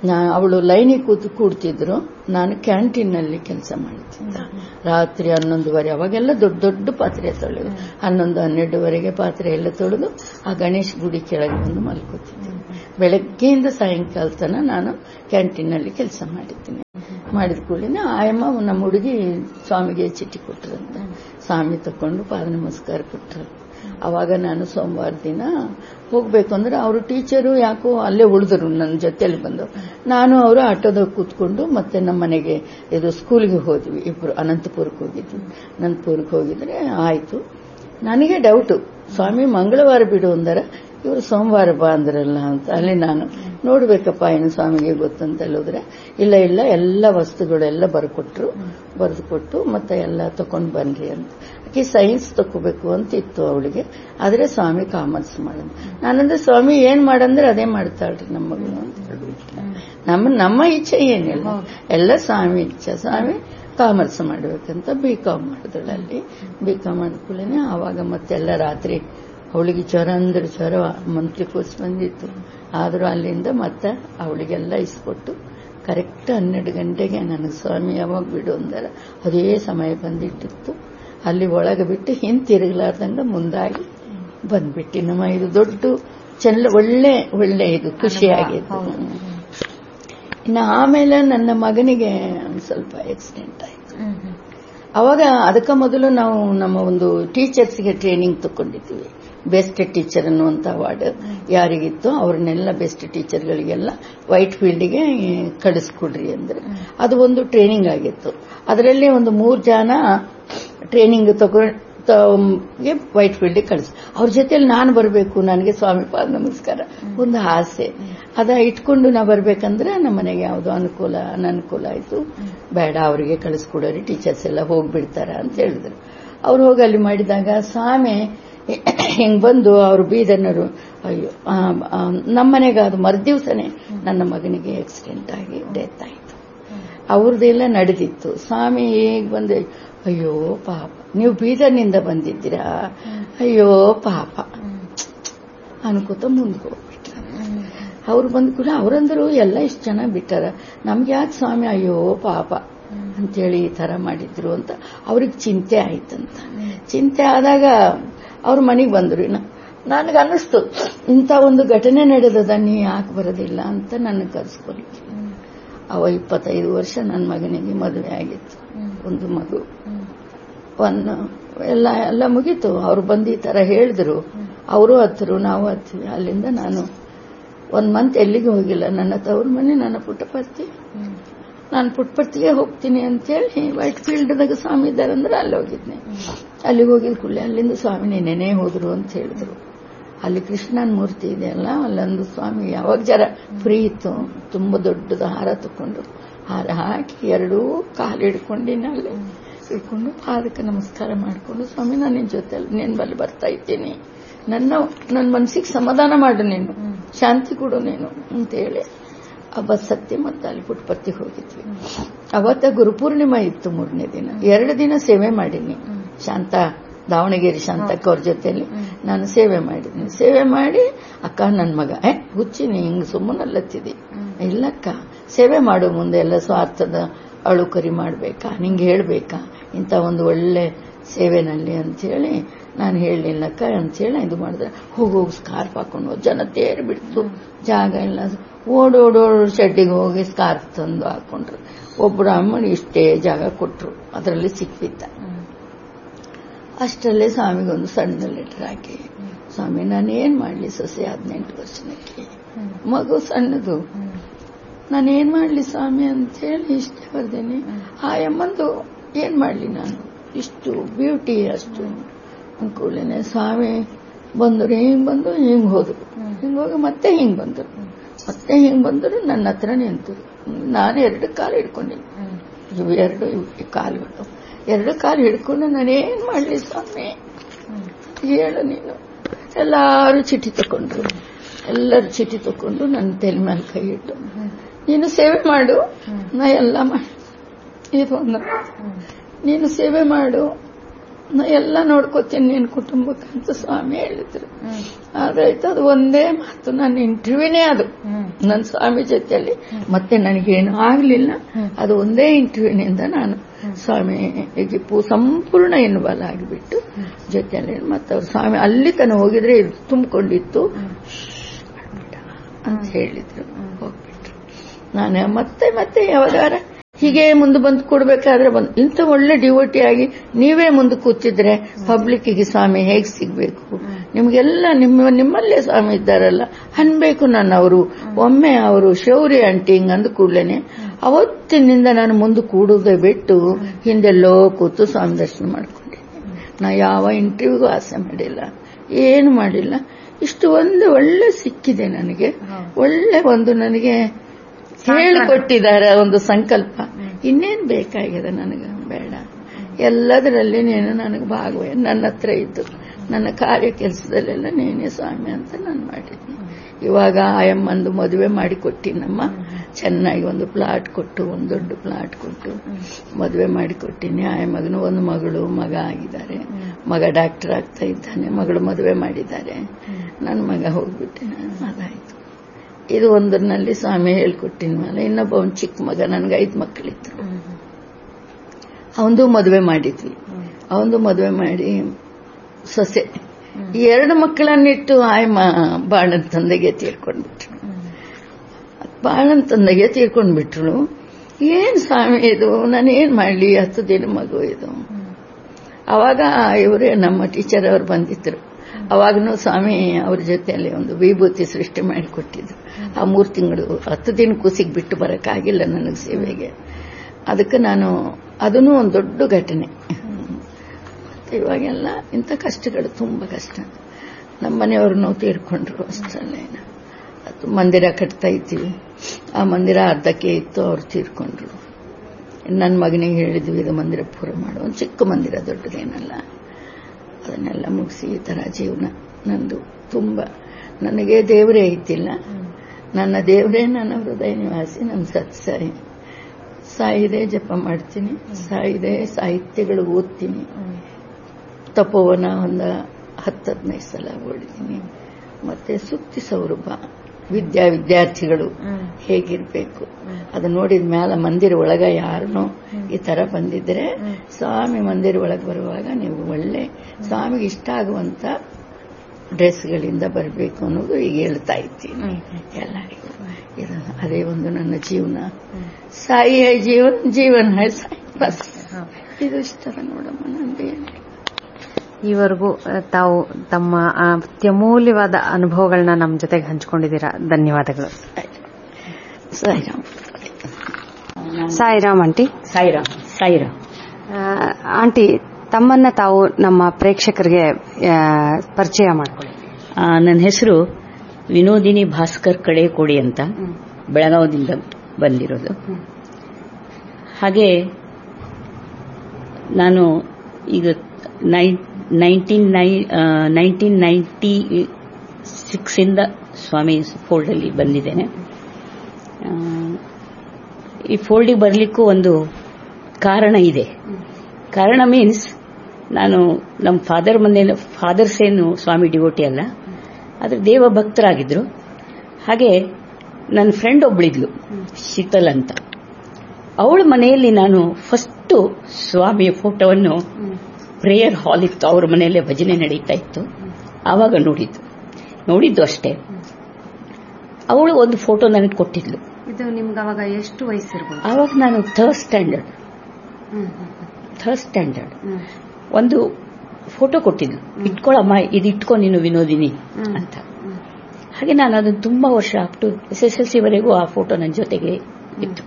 ನಾ ಅವಳು ಲೈನಿಗೆ ಕೂತು ಕೂಡ್ತಿದ್ರು ನಾನು ಕ್ಯಾಂಟೀನ್ನಲ್ಲಿ ಕೆಲಸ ಮಾಡ್ತಿದ್ದೆ ರಾತ್ರಿ ಹನ್ನೊಂದುವರೆ ಅವಾಗೆಲ್ಲ ದೊಡ್ಡ ದೊಡ್ಡ ಪಾತ್ರೆ ತೊಳೆದು ಹನ್ನೊಂದು ಹನ್ನೆರಡುವರೆಗೆ ಪಾತ್ರೆ ಎಲ್ಲ ತೊಳೆದು ಆ ಗಣೇಶ್ ಗುಡಿ ಕೆಳಗೆ ಬಂದು ಮಲ್ಕೋತಿದ್ದೆ ಬೆಳಗ್ಗೆಯಿಂದ ಸಾಯಂಕಾಲ ತನಕ ನಾನು ಕ್ಯಾಂಟೀನ್ನಲ್ಲಿ ಕೆಲಸ ಮಾಡಿದ್ದೀನಿ ಮಾಡಿದ ಕೂಡಲೇ ಆಯಮ್ಮ ನಮ್ಮ ಹುಡುಗಿ ಸ್ವಾಮಿಗೆ ಚಿಟ್ಟಿ ಕೊಟ್ರಂತೆ ಸ್ವಾಮಿ ತಕೊಂಡು ಪಾದ ನಮಸ್ಕಾರ ಕೊಟ್ಟರು ಅವಾಗ ನಾನು ಸೋಮವಾರ ದಿನ ಹೋಗ್ಬೇಕು ಅಂದ್ರೆ ಅವರು ಟೀಚರು ಯಾಕೋ ಅಲ್ಲೇ ಉಳಿದ್ರು ನನ್ನ ಜೊತೆಲಿ ಬಂದು ನಾನು ಅವರು ಆಟೋದಾಗ ಕೂತ್ಕೊಂಡು ಮತ್ತೆ ನಮ್ಮ ಮನೆಗೆ ಇದು ಸ್ಕೂಲ್ಗೆ ಹೋದ್ವಿ ಇಬ್ರು ಅನಂತಪುರಕ್ಕೆ ಹೋಗಿದ್ವಿ ಅನಂತಪುರಕ್ಕೆ ಹೋಗಿದ್ರೆ ಆಯ್ತು ನನಗೆ ಡೌಟು ಸ್ವಾಮಿ ಮಂಗಳವಾರ ಬಿಡು ಅಂದರ ಇವರು ಸೋಮವಾರ ಬಾ ಅಂದ್ರಲ್ಲ ಅಂತ ಅಲ್ಲಿ ನಾನು ನೋಡ್ಬೇಕಪ್ಪ ಏನು ಸ್ವಾಮಿಗೆ ಗೊತ್ತಂತ ಹೇಳಿದ್ರೆ ಇಲ್ಲ ಇಲ್ಲ ಎಲ್ಲ ವಸ್ತುಗಳೆಲ್ಲ ಬರ್ಕೊಟ್ರು ಬರೆದು ಕೊಟ್ಟು ಮತ್ತೆ ಎಲ್ಲ ತಕೊಂಡ್ ಬನ್ರಿ ಅಂತ ಆಕೆ ಸೈನ್ಸ್ ತಕೋಬೇಕು ಅಂತ ಇತ್ತು ಅವಳಿಗೆ ಆದ್ರೆ ಸ್ವಾಮಿ ಕಾಮರ್ಸ್ ಮಾಡೋದು ನಾನಂದ್ರೆ ಸ್ವಾಮಿ ಏನ್ ಮಾಡಂದ್ರೆ ಅದೇ ಮಾಡ್ತಾಳ್ರಿ ನಮ್ಮ ಮಗಳು ಅಂತ ಹೇಳ್ಬಿಟ್ಟಿಲ್ಲ ನಮ್ಮ ನಮ್ಮ ಇಚ್ಛೆ ಏನಿಲ್ಲ ಎಲ್ಲ ಸ್ವಾಮಿ ಇಚ್ಛೆ ಸ್ವಾಮಿ ಕಾಮರ್ಸ್ ಮಾಡ್ಬೇಕಂತ ಬಿ ಕಾಮ್ ಮಾಡಿದಳು ಅಲ್ಲಿ ಬಿ ಕಾಮ್ ಮಾಡ್ಕೊಳ್ಳೇನೆ ಆವಾಗ ಮತ್ತೆಲ್ಲ ರಾತ್ರಿ ಅವಳಿಗೆ ಜ್ವರ ಅಂದ್ರೆ ಜ್ವರ ಮಂತ್ಲಿ ಕೋರ್ಸ್ ಬಂದಿತ್ತು ಆದರೂ ಅಲ್ಲಿಂದ ಮತ್ತೆ ಅವಳಿಗೆಲ್ಲ ಇಸ್ಕೊಟ್ಟು ಕರೆಕ್ಟ್ ಹನ್ನೆರಡು ಗಂಟೆಗೆ ನನಗೆ ಸ್ವಾಮಿ ಯಾವಾಗ ಬಿಡು ಅಂದಾರ ಅದೇ ಸಮಯ ಬಂದಿಟ್ಟಿತ್ತು ಅಲ್ಲಿ ಒಳಗೆ ಬಿಟ್ಟು ಹಿಂತಿರುಗಲಾರ್ದಂಗ ಮುಂದಾಗಿ ಬಂದ್ಬಿಟ್ಟು ನಮ್ಮ ಇದು ದೊಡ್ಡ ಚೆಲ್ಲ ಒಳ್ಳೆ ಒಳ್ಳೆ ಇದು ಖುಷಿಯಾಗಿತ್ತು ಇನ್ನು ಆಮೇಲೆ ನನ್ನ ಮಗನಿಗೆ ಒಂದ್ ಸ್ವಲ್ಪ ಆಕ್ಸಿಡೆಂಟ್ ಆಯ್ತು ಅವಾಗ ಅದಕ್ಕೆ ಮೊದಲು ನಾವು ನಮ್ಮ ಒಂದು ಟೀಚರ್ಸ್ಗೆ ಟ್ರೈನಿಂಗ್ ತಗೊಂಡಿದ್ದೀವಿ ಬೆಸ್ಟ್ ಟೀಚರ್ ಅನ್ನುವಂತ ಅವಾರ್ಡ್ ಯಾರಿಗಿತ್ತು ಅವ್ರನ್ನೆಲ್ಲ ಬೆಸ್ಟ್ ಟೀಚರ್ಗಳಿಗೆಲ್ಲ ವೈಟ್ ಫೀಲ್ಡ್ಗೆ ಕಳಿಸ್ಕೊಡ್ರಿ ಅಂದ್ರೆ ಅದು ಒಂದು ಟ್ರೈನಿಂಗ್ ಆಗಿತ್ತು ಅದರಲ್ಲಿ ಒಂದು ಮೂರು ಜನ ಟ್ರೈನಿಂಗ್ ತಗೊಂಡು ವೈಟ್ ಫೀಲ್ಡ್ ಕಳಿಸ್ ಅವ್ರ ಜೊತೆಲಿ ನಾನು ಬರಬೇಕು ನನಗೆ ಸ್ವಾಮಿ ಪಾದ ನಮಸ್ಕಾರ ಒಂದು ಆಸೆ ಅದ ಇಟ್ಕೊಂಡು ನಾ ಬರ್ಬೇಕಂದ್ರೆ ನಮ್ಮ ಮನೆಗೆ ಯಾವುದು ಅನುಕೂಲ ಅನನುಕೂಲ ಆಯ್ತು ಬೇಡ ಅವರಿಗೆ ಕಳಿಸ್ಕೊಡೋರಿ ಟೀಚರ್ಸ್ ಎಲ್ಲ ಹೋಗ್ಬಿಡ್ತಾರ ಅಂತ ಹೇಳಿದ್ರು ಅವ್ರು ಹೋಗಿ ಅಲ್ಲಿ ಮಾಡಿದಾಗ ಸ್ವಾಮಿ ಹಿಂಗ್ ಬಂದು ಅವ್ರು ಬೀದರ್ನರು ಅಯ್ಯೋ ನಮ್ಮನೆಗೆ ಅದು ಮರುದಿವ್ಸನೇ ನನ್ನ ಮಗನಿಗೆ ಆಕ್ಸಿಡೆಂಟ್ ಆಗಿ ಡೆತ್ ಆಯ್ತು ಅವ್ರದ್ದೆಲ್ಲ ನಡೆದಿತ್ತು ಸ್ವಾಮಿ ಈಗ ಬಂದು ಅಯ್ಯೋ ಪಾಪ ನೀವು ಬೀದರ್ನಿಂದ ಬಂದಿದ್ದೀರಾ ಅಯ್ಯೋ ಪಾಪ ಅನ್ಕೋತ ಮುಂದೆ ಹೋಗ್ಬಿಟ್ರ ಅವ್ರು ಬಂದ ಕೂಡ ಅವ್ರಂದ್ರು ಎಲ್ಲ ಇಷ್ಟು ಚೆನ್ನಾಗಿ ಬಿಟ್ಟಾರ ನಮ್ಗೆ ಯಾಕೆ ಸ್ವಾಮಿ ಅಯ್ಯೋ ಪಾಪ ಅಂತೇಳಿ ಈ ತರ ಮಾಡಿದ್ರು ಅಂತ ಅವ್ರಿಗೆ ಚಿಂತೆ ಆಯ್ತಂತ ಚಿಂತೆ ಆದಾಗ ಅವ್ರ ಮನೆಗೆ ಬಂದ್ರು ನನಗೆ ಅನ್ನಿಸ್ತು ಇಂಥ ಒಂದು ಘಟನೆ ನಡೆದದ ನೀ ಯಾಕೆ ಬರೋದಿಲ್ಲ ಅಂತ ನನಗೆ ಕರ್ಸ್ಕೊಲಿಕ್ಕೆ ಅವ ಇಪ್ಪತ್ತೈದು ವರ್ಷ ನನ್ನ ಮಗನಿಗೆ ಮದುವೆ ಆಗಿತ್ತು ಒಂದು ಮಗು ಒಂದು ಎಲ್ಲ ಎಲ್ಲ ಮುಗೀತು ಅವ್ರು ಬಂದು ಈ ತರ ಹೇಳಿದ್ರು ಅವರು ಹತ್ತರು ನಾವು ಹತ್ವಿ ಅಲ್ಲಿಂದ ನಾನು ಒಂದ್ ಮಂತ್ ಎಲ್ಲಿಗೆ ಹೋಗಿಲ್ಲ ನನ್ನ ತವ್ರ ಮನೆ ನನ್ನ ಪುಟ್ಟಪರ್ತಿ ನಾನು ಪುಟ್ಟಪರ್ತಿಗೆ ಹೋಗ್ತೀನಿ ಅಂತೇಳಿ ವೈಟ್ ಫೀಲ್ಡ್ದಾಗ ಸ್ವಾಮಿ ಇದ್ದಾರಂದ್ರೆ ಅಲ್ಲಿ ಹೋಗಿದ್ನೆ ಅಲ್ಲಿಗೆ ಹೋಗಿದ್ ಕೂಡಲೇ ಅಲ್ಲಿಂದ ಸ್ವಾಮಿ ನೆನೆ ಹೋದ್ರು ಅಂತ ಹೇಳಿದ್ರು ಅಲ್ಲಿ ಕೃಷ್ಣನ್ ಮೂರ್ತಿ ಇದೆಯಲ್ಲ ಅಲ್ಲೊಂದು ಸ್ವಾಮಿ ಯಾವಾಗ ಜರ ಫ್ರೀ ಇತ್ತು ತುಂಬಾ ದೊಡ್ಡದು ಹಾರ ತಕೊಂಡು ಹಾರ ಹಾಕಿ ಎರಡೂ ಕಾಲು ಹಿಡ್ಕೊಂಡಿನ ಅಲ್ಲಿ ಹಿಡ್ಕೊಂಡು ಪಾದಕ್ಕೆ ನಮಸ್ಕಾರ ಮಾಡಿಕೊಂಡು ಸ್ವಾಮಿ ನಾನು ನಿನ್ ಜೊತೆ ನಿನ್ ಬಲ್ಲಿ ಬರ್ತಾ ಇದ್ದೀನಿ ನನ್ನ ನನ್ನ ಮನಸ್ಸಿಗೆ ಸಮಾಧಾನ ಮಾಡು ನೀನು ಶಾಂತಿ ಕೊಡು ನೀನು ಅಂತೇಳಿ ಆ ಬಸ್ ಹತ್ತಿ ಮತ್ತೆ ಅಲ್ಲಿ ಪುಟ್ಪತ್ತಿಗೆ ಹೋಗಿದ್ವಿ ಅವತ್ತ ಗುರುಪೂರ್ಣಿಮಾ ಇತ್ತು ಮೂರನೇ ದಿನ ಎರಡು ದಿನ ಸೇವೆ ಮಾಡೀನಿ ಶಾಂತ ದಾವಣಗೆರೆ ಶಾಂತಕ್ಕ ಅವ್ರ ಜೊತೆಲಿ ನಾನು ಸೇವೆ ಮಾಡಿದ್ದೀನಿ ಸೇವೆ ಮಾಡಿ ಅಕ್ಕ ನನ್ನ ಮಗ ಏ ಹುಚ್ಚಿನಿ ಹಿಂಗ್ ಸುಮ್ಮನಲ್ಲತ್ತಿದಿ ಇಲ್ಲಕ್ಕ ಸೇವೆ ಮಾಡು ಮುಂದೆ ಎಲ್ಲ ಸ್ವಾರ್ಥದ ಅಳುಕರಿ ಮಾಡ್ಬೇಕಾ ನಿಂಗೆ ಹೇಳ್ಬೇಕಾ ಇಂಥ ಒಂದು ಒಳ್ಳೆ ಸೇವೆನಲ್ಲಿ ಅಂತೇಳಿ ನಾನು ಹೇಳಲಿಲ್ಲಕ್ಕ ಅಂತೇಳಿ ಇದು ಮಾಡಿದ್ರೆ ಹೋಗಿ ಹೋಗಿ ಸ್ಕಾರ್ಫ್ ಹಾಕೊಂಡು ಜನ ತೇರಿ ಬಿಡ್ತು ಜಾಗ ಇಲ್ಲ ಓಡೋಡೋಡ್ ಶೆಡ್ಡಿಗೆ ಹೋಗಿ ಸ್ಕಾರ್ಫ್ ತಂದು ಹಾಕೊಂಡ್ರು ಒಬ್ಬರು ಅಮ್ಮನ ಇಷ್ಟೇ ಜಾಗ ಕೊಟ್ರು ಅದರಲ್ಲಿ ಸಿಕ್ಬಿತ್ತ ಅಷ್ಟರಲ್ಲೇ ಸ್ವಾಮಿಗೊಂದು ಸಣ್ಣ ಲೆಟರ್ ಹಾಕಿ ಸ್ವಾಮಿ ನಾನು ಏನ್ ಮಾಡ್ಲಿ ಸೊಸೆ ಹದಿನೆಂಟು ವರ್ಷಕ್ಕೆ ಮಗು ಸಣ್ಣದು ನಾನೇನ್ ಮಾಡ್ಲಿ ಸ್ವಾಮಿ ಅಂತ ಹೇಳಿ ಇಷ್ಟೇ ಬರ್ದೇನೆ ಆ ಎಮ್ಮಂದು ಏನ್ ಮಾಡ್ಲಿ ನಾನು ಇಷ್ಟು ಬ್ಯೂಟಿ ಅಷ್ಟು ಅನ್ಕೊಳ್ಳೇನೆ ಸ್ವಾಮಿ ಬಂದರು ಹಿಂಗ್ ಬಂದು ಹಿಂಗ್ ಹೋದ್ರು ಹಿಂಗ್ ಹೋಗಿ ಮತ್ತೆ ಹಿಂಗ್ ಬಂದರು ಮತ್ತೆ ಹಿಂಗ್ ಬಂದರು ನನ್ನ ಹತ್ರ ನಿಂತರು ನಾನು ಎರಡು ಕಾಲು ಹಿಡ್ಕೊಂಡಿನಿ ಇವು ಎರಡು ಇವು ಕಾಲುಗಳು ಎರಡು ಕಾಲು ಹಿಡ್ಕೊಂಡು ನಾನೇನ್ ಮಾಡ್ಲಿ ಸ್ವಾಮಿ ಹೇಳು ನೀನು ಎಲ್ಲಾರು ಚೀಟಿ ತಕೊಂಡ್ರು ಎಲ್ಲರೂ ಚೀಟಿ ತಕೊಂಡು ನನ್ನ ತಲೆ ಮೇಲೆ ಕೈ ಇಟ್ಟು ನೀನು ಸೇವೆ ಮಾಡು ನಾ ಎಲ್ಲ ಮಾಡಿ ಇದು ಒಂದು ನೀನು ಸೇವೆ ಮಾಡು ನಾ ಎಲ್ಲ ನೋಡ್ಕೋತೀನಿ ನಿನ್ ಕುಟುಂಬಕ್ಕೆ ಅಂತ ಸ್ವಾಮಿ ಹೇಳಿದ್ರು ಆದ್ರಾಯ್ತು ಅದು ಒಂದೇ ಮಾತು ನನ್ನ ಇಂಟರ್ವ್ಯೂನೇ ಅದು ನನ್ನ ಸ್ವಾಮಿ ಜೊತೆಯಲ್ಲಿ ಮತ್ತೆ ನನಗೇನು ಆಗ್ಲಿಲ್ಲ ಅದು ಒಂದೇ ಇಂಟರ್ವ್ಯೂನಿಂದ ನಾನು ಸ್ವಾಮಿಗೆ ಪೂ- ಸಂಪೂರ್ಣ ಇನ್ವಾಲ್ವ್ ಆಗಿಬಿಟ್ಟು ಜೊತೆಯಲ್ಲಿ ಮತ್ತೆ ಅವ್ರು ಸ್ವಾಮಿ ಅಲ್ಲಿ ತನಕ ಹೋಗಿದ್ರೆ ಇದು ತುಂಬಿಕೊಂಡಿತ್ತು ಅಂತ ಹೇಳಿದ್ರು ಹೋಗ್ಬಿಟ್ರು ನಾನು ಮತ್ತೆ ಮತ್ತೆ ಯಾವಾಗಾರ ಹೀಗೆ ಮುಂದೆ ಬಂದು ಕೊಡ್ಬೇಕಾದ್ರೆ ಬಂದು ಇಂಥ ಒಳ್ಳೆ ಡಿವೋಟಿ ಆಗಿ ನೀವೇ ಮುಂದೆ ಕೂತಿದ್ರೆ ಪಬ್ಲಿಕ್ಕಿಗೆ ಸ್ವಾಮಿ ಹೇಗೆ ಸಿಗ್ಬೇಕು ನಿಮ್ಗೆಲ್ಲ ನಿಮ್ಮ ನಿಮ್ಮಲ್ಲೇ ಸ್ವಾಮಿ ಇದ್ದಾರಲ್ಲ ಅನ್ಬೇಕು ನಾನು ಅವರು ಒಮ್ಮೆ ಅವರು ಶೌರ್ಯ ಆಂಟಿ ಹಿಂಗ್ ಅಂದ ಕೂಡ್ಲೇನೆ ಅವತ್ತಿನಿಂದ ನಾನು ಮುಂದೆ ಕೂಡುವುದೇ ಬಿಟ್ಟು ಹಿಂದೆಲ್ಲೋ ಕೂತು ಸ್ವಾಮಿ ದರ್ಶನ ಮಾಡ್ಕೊಂಡಿದ್ದೆ ನಾ ಯಾವ ಇಂಟರ್ವ್ಯೂಗೂ ಆಸೆ ಮಾಡಿಲ್ಲ ಏನು ಮಾಡಿಲ್ಲ ಇಷ್ಟು ಒಂದು ಒಳ್ಳೆ ಸಿಕ್ಕಿದೆ ನನಗೆ ಒಳ್ಳೆ ಒಂದು ನನಗೆ ಹೇಳಿಕೊಟ್ಟಿದ್ದಾರೆ ಒಂದು ಸಂಕಲ್ಪ ಇನ್ನೇನ್ ಬೇಕಾಗಿದೆ ನನಗೆ ಬೇಡ ಎಲ್ಲದರಲ್ಲಿ ನೀನು ನನಗೆ ಭಾಗವೇ ನನ್ನ ಹತ್ರ ಇದ್ದು ನನ್ನ ಕಾರ್ಯ ಕೆಲಸದಲ್ಲೆಲ್ಲ ನೀನೇ ಸ್ವಾಮಿ ಅಂತ ನಾನು ಮಾಡಿದ್ದೀನಿ ಇವಾಗ ಆಯಮ್ಮಂದು ಮದುವೆ ಮಾಡಿ ಕೊಟ್ಟಿನಮ್ಮ ಚೆನ್ನಾಗಿ ಒಂದು ಪ್ಲಾಟ್ ಕೊಟ್ಟು ಒಂದು ದೊಡ್ಡ ಪ್ಲಾಟ್ ಕೊಟ್ಟು ಮದುವೆ ಮಾಡಿ ಕೊಟ್ಟಿನಿ ಆಯಮ್ಮಗನು ಒಂದು ಮಗಳು ಮಗ ಆಗಿದ್ದಾರೆ ಮಗ ಡಾಕ್ಟರ್ ಆಗ್ತಾ ಇದ್ದಾನೆ ಮಗಳು ಮದುವೆ ಮಾಡಿದ್ದಾರೆ ನನ್ನ ಮಗ ಹೋಗ್ಬಿಟ್ಟೆ ಅದಾಯ್ತು ಇದು ಒಂದರಲ್ಲಿ ಸ್ವಾಮಿ ಹೇಳ್ಕೊಟ್ಟಿನ ಮೇಲೆ ಇನ್ನೊಬ್ಬ ಒಂದು ಚಿಕ್ಕ ಮಗ ನನ್ಗೆ ಐದು ಮಕ್ಕಳಿದ್ರು ಅವಂದು ಮದುವೆ ಮಾಡಿದ್ವಿ ಅವಂದು ಮದುವೆ ಮಾಡಿ ಸೊಸೆ ಈ ಎರಡು ಮಕ್ಕಳನ್ನಿಟ್ಟು ಆಯಮ್ಮ ಬಾಳನ್ ತಂದೆಗೆ ತೀರ್ಕೊಂಡ್ಬಿಟ್ರು ಬಾಳನ್ ತಂದೆಗೆ ತೀರ್ಕೊಂಡ್ಬಿಟ್ರು ಏನ್ ಸ್ವಾಮಿ ಇದು ನಾನು ಏನ್ ಮಾಡ್ಲಿ ಹತ್ತು ದಿನ ಮಗು ಇದು ಅವಾಗ ಇವರೇ ನಮ್ಮ ಟೀಚರ್ ಅವ್ರು ಬಂದಿದ್ರು ಅವಾಗನು ಸ್ವಾಮಿ ಅವ್ರ ಜೊತೆಯಲ್ಲಿ ಒಂದು ವಿಭೂತಿ ಸೃಷ್ಟಿ ಮಾಡಿಕೊಟ್ಟಿದ್ರು ಆ ಮೂರು ತಿಂಗಳು ಹತ್ತು ದಿನಕ್ಕೂ ಸಿಗ್ಬಿಟ್ಟು ಬರೋಕ್ಕಾಗಿಲ್ಲ ನನಗೆ ಸೇವೆಗೆ ಅದಕ್ಕೆ ನಾನು ಅದನ್ನು ಒಂದು ದೊಡ್ಡ ಘಟನೆ ಮತ್ತೆ ಇವಾಗೆಲ್ಲ ಇಂಥ ಕಷ್ಟಗಳು ತುಂಬ ಕಷ್ಟ ನಮ್ಮ ಮನೆಯವ್ರನ್ನೂ ತೀರ್ಕೊಂಡ್ರು ಅಷ್ಟರಲ್ಲೇ ಅದು ಮಂದಿರ ಕಟ್ತಾ ಇದ್ದೀವಿ ಆ ಮಂದಿರ ಅರ್ಧಕ್ಕೆ ಇತ್ತು ಅವ್ರು ತೀರ್ಕೊಂಡ್ರು ನನ್ನ ಮಗನಿಗೆ ಹೇಳಿದ್ವಿ ಇದು ಮಂದಿರ ಪೂರ ಮಾಡು ಒಂದು ಚಿಕ್ಕ ಮಂದಿರ ದೊಡ್ಡದೇನಲ್ಲ ಅದನ್ನೆಲ್ಲ ಮುಗಿಸಿ ಈ ಥರ ಜೀವನ ನಂದು ತುಂಬ ನನಗೆ ದೇವರೇ ಐತಿಲ್ಲ ನನ್ನ ದೇವರೇ ನನ್ನ ಹೃದಯ ನಿವಾಸಿ ನನ್ನ ಸತ್ಸಾಯಿ ಸಾಯಿದೆ ಜಪ ಮಾಡ್ತೀನಿ ಸಾಯಿದೆ ಸಾಹಿತ್ಯಗಳು ಓದ್ತೀನಿ ತಪೋವನ ಒಂದು ಹತ್ತು ಹದಿನೈದು ಸಲ ಓಡಿದ್ದೀನಿ ಮತ್ತೆ ಸುತ್ತಿ ಸೌರಭ ವಿದ್ಯಾ ವಿದ್ಯಾರ್ಥಿಗಳು ಹೇಗಿರ್ಬೇಕು ಅದು ನೋಡಿದ ಮೇಲೆ ಮಂದಿರ ಒಳಗ ಯಾರನ್ನೋ ಈ ತರ ಬಂದಿದ್ರೆ ಸ್ವಾಮಿ ಮಂದಿರ ಒಳಗೆ ಬರುವಾಗ ನೀವು ಒಳ್ಳೆ ಸ್ವಾಮಿಗೆ ಇಷ್ಟ ಆಗುವಂತ ಡ್ರೆಸ್ಗಳಿಂದ ಬರಬೇಕು ಅನ್ನೋದು ಈಗ ಹೇಳ್ತಾ ಇದ್ದೀನಿ ಎಲ್ಲರಿಗೂ ಇದು ಅದೇ ಒಂದು ನನ್ನ ಜೀವನ ಸಾಯಿ ಹೈ ಜೀವನ್ ಜೀವನ್ ಹೈ ಸಾಯಿ ಬಸ್ ಇದು ಇಷ್ಟ ನೋಡಮ್ಮ ನಂದು ಏನಿಲ್ಲ ಈವರೆಗೂ ಆ, ತಾವು ತಮ್ಮ ಆ, ಅತ್ಯಮೂಲ್ಯವಾದ ಅನುಭವಗಳನ್ನ ನಮ್ಮ ಜೊತೆಗೆ ಹಂಚಿಕೊಂಡಿದ್ದೀರಾ ಧನ್ಯವಾದಗಳು ಸಾಯಿರಾಮ್ ಸಾಯಿರಾಮ್ ಆಂಟಿ ಸಾಯಿರಾಮ್ ಸಾಯಿರಾಮ್ ಆ, ಆಂಟಿ ತಮ್ಮನ್ನ ತಾವು ನಮ್ಮ ಪ್ರೇಕ್ಷಕರಿಗೆ ಆ, ಪರಿಚಯ ಮಾಡಿಕೊಳ್ಳಿ ಆ, ನನ್ನ ಹೆಸರು ವಿನೋದಿನಿ ಭಾಸ್ಕರ್ ಕಡೆ ಕೊಡಿ ಅಂತ ಬೆಳಗಾವದಿಂದ ಬಂದಿರೋದು ಹಾಗೆ ನಾನು ಈಗ ನೈನ್ಟೀನ್ ನೈನ್ಟೀನ್ ನೈಂಟಿ ಸಿಕ್ಸಿಂದ ಸ್ವಾಮಿ ಫೋಲ್ಡಲ್ಲಿ ಬಂದಿದ್ದೇನೆ ಆ, ಈ ಫೋಲ್ಡಿಗೆ ಬರಲಿಕ್ಕೂ ಒಂದು ಕಾರಣ ಇದೆ ಕಾರಣ ಮೀನ್ಸ್ ನಾನು ನಮ್ಮ ಫಾದರ್ ಮನೇಲಿ ಫಾದರ್ಸ್ ಏನು ಸ್ವಾಮಿ ಡಿವೋಟಿ ಅಲ್ಲ ಆದ್ರೆ ದೇವ ಭಕ್ತರಾಗಿದ್ರು ಹಾಗೆ ನನ್ನ ಫ್ರೆಂಡ್ ಒಬ್ಳಿದ್ಲು ಶೀತಲ್ ಅಂತ ಅವಳ ಮನೆಯಲ್ಲಿ ನಾನು ಫಸ್ಟ್ ಸ್ವಾಮಿಯ ಫೋಟೋವನ್ನು ಪ್ರೇಯರ್ ಹಾಲ್ ಇತ್ತು ಅವ್ರ ಮನೆಯಲ್ಲೇ ಭಜನೆ ನಡೀತಾ ಇತ್ತು ಆವಾಗ ನೋಡಿದ್ದು ನೋಡಿದ್ದು ಅಷ್ಟೇ ಅವಳು ಒಂದು ಫೋಟೋ ನನಗೆ ಕೊಟ್ಟಿದ್ಲು ಇದು ನಿಮ್ಗೆ ಅವಾಗ ಎಷ್ಟು ವಯಸ್ಸಿರ್ಬೋದು ಆವಾಗ ನಾನು ಥರ್ಡ್ ಸ್ಟ್ಯಾಂಡರ್ಡ್ ಥರ್ಡ್ ಸ್ಟ್ಯಾಂಡರ್ಡ್ ಒಂದು ಫೋಟೋ ಕೊಟ್ಟಿದ್ಲು ಇಟ್ಕೊಳಮ್ಮ ಇದು ಇಟ್ಕೊ ನೀನು ವಿನೋದಿನಿ ಅಂತ ಹಾಗೆ ನಾನು ಅದನ್ನು ತುಂಬಾ ವರ್ಷ up to S S L C ವರೆಗೂ ಆ ಫೋಟೋ ನನ್ನ ಜೊತೆಗೆ ಇತ್ತು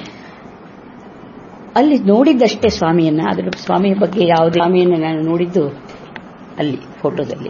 ಅಲ್ಲಿ ನೋಡಿದ್ದಷ್ಟೇ ಸ್ವಾಮಿಯನ್ನ ಅದರ ಸ್ವಾಮಿಯ ಬಗ್ಗೆ ಯಾವುದೇ ಸ್ವಾಮಿಯನ್ನ ನಾನು ನೋಡಿದ್ದು ಅಲ್ಲಿ ಫೋಟೋದಲ್ಲಿ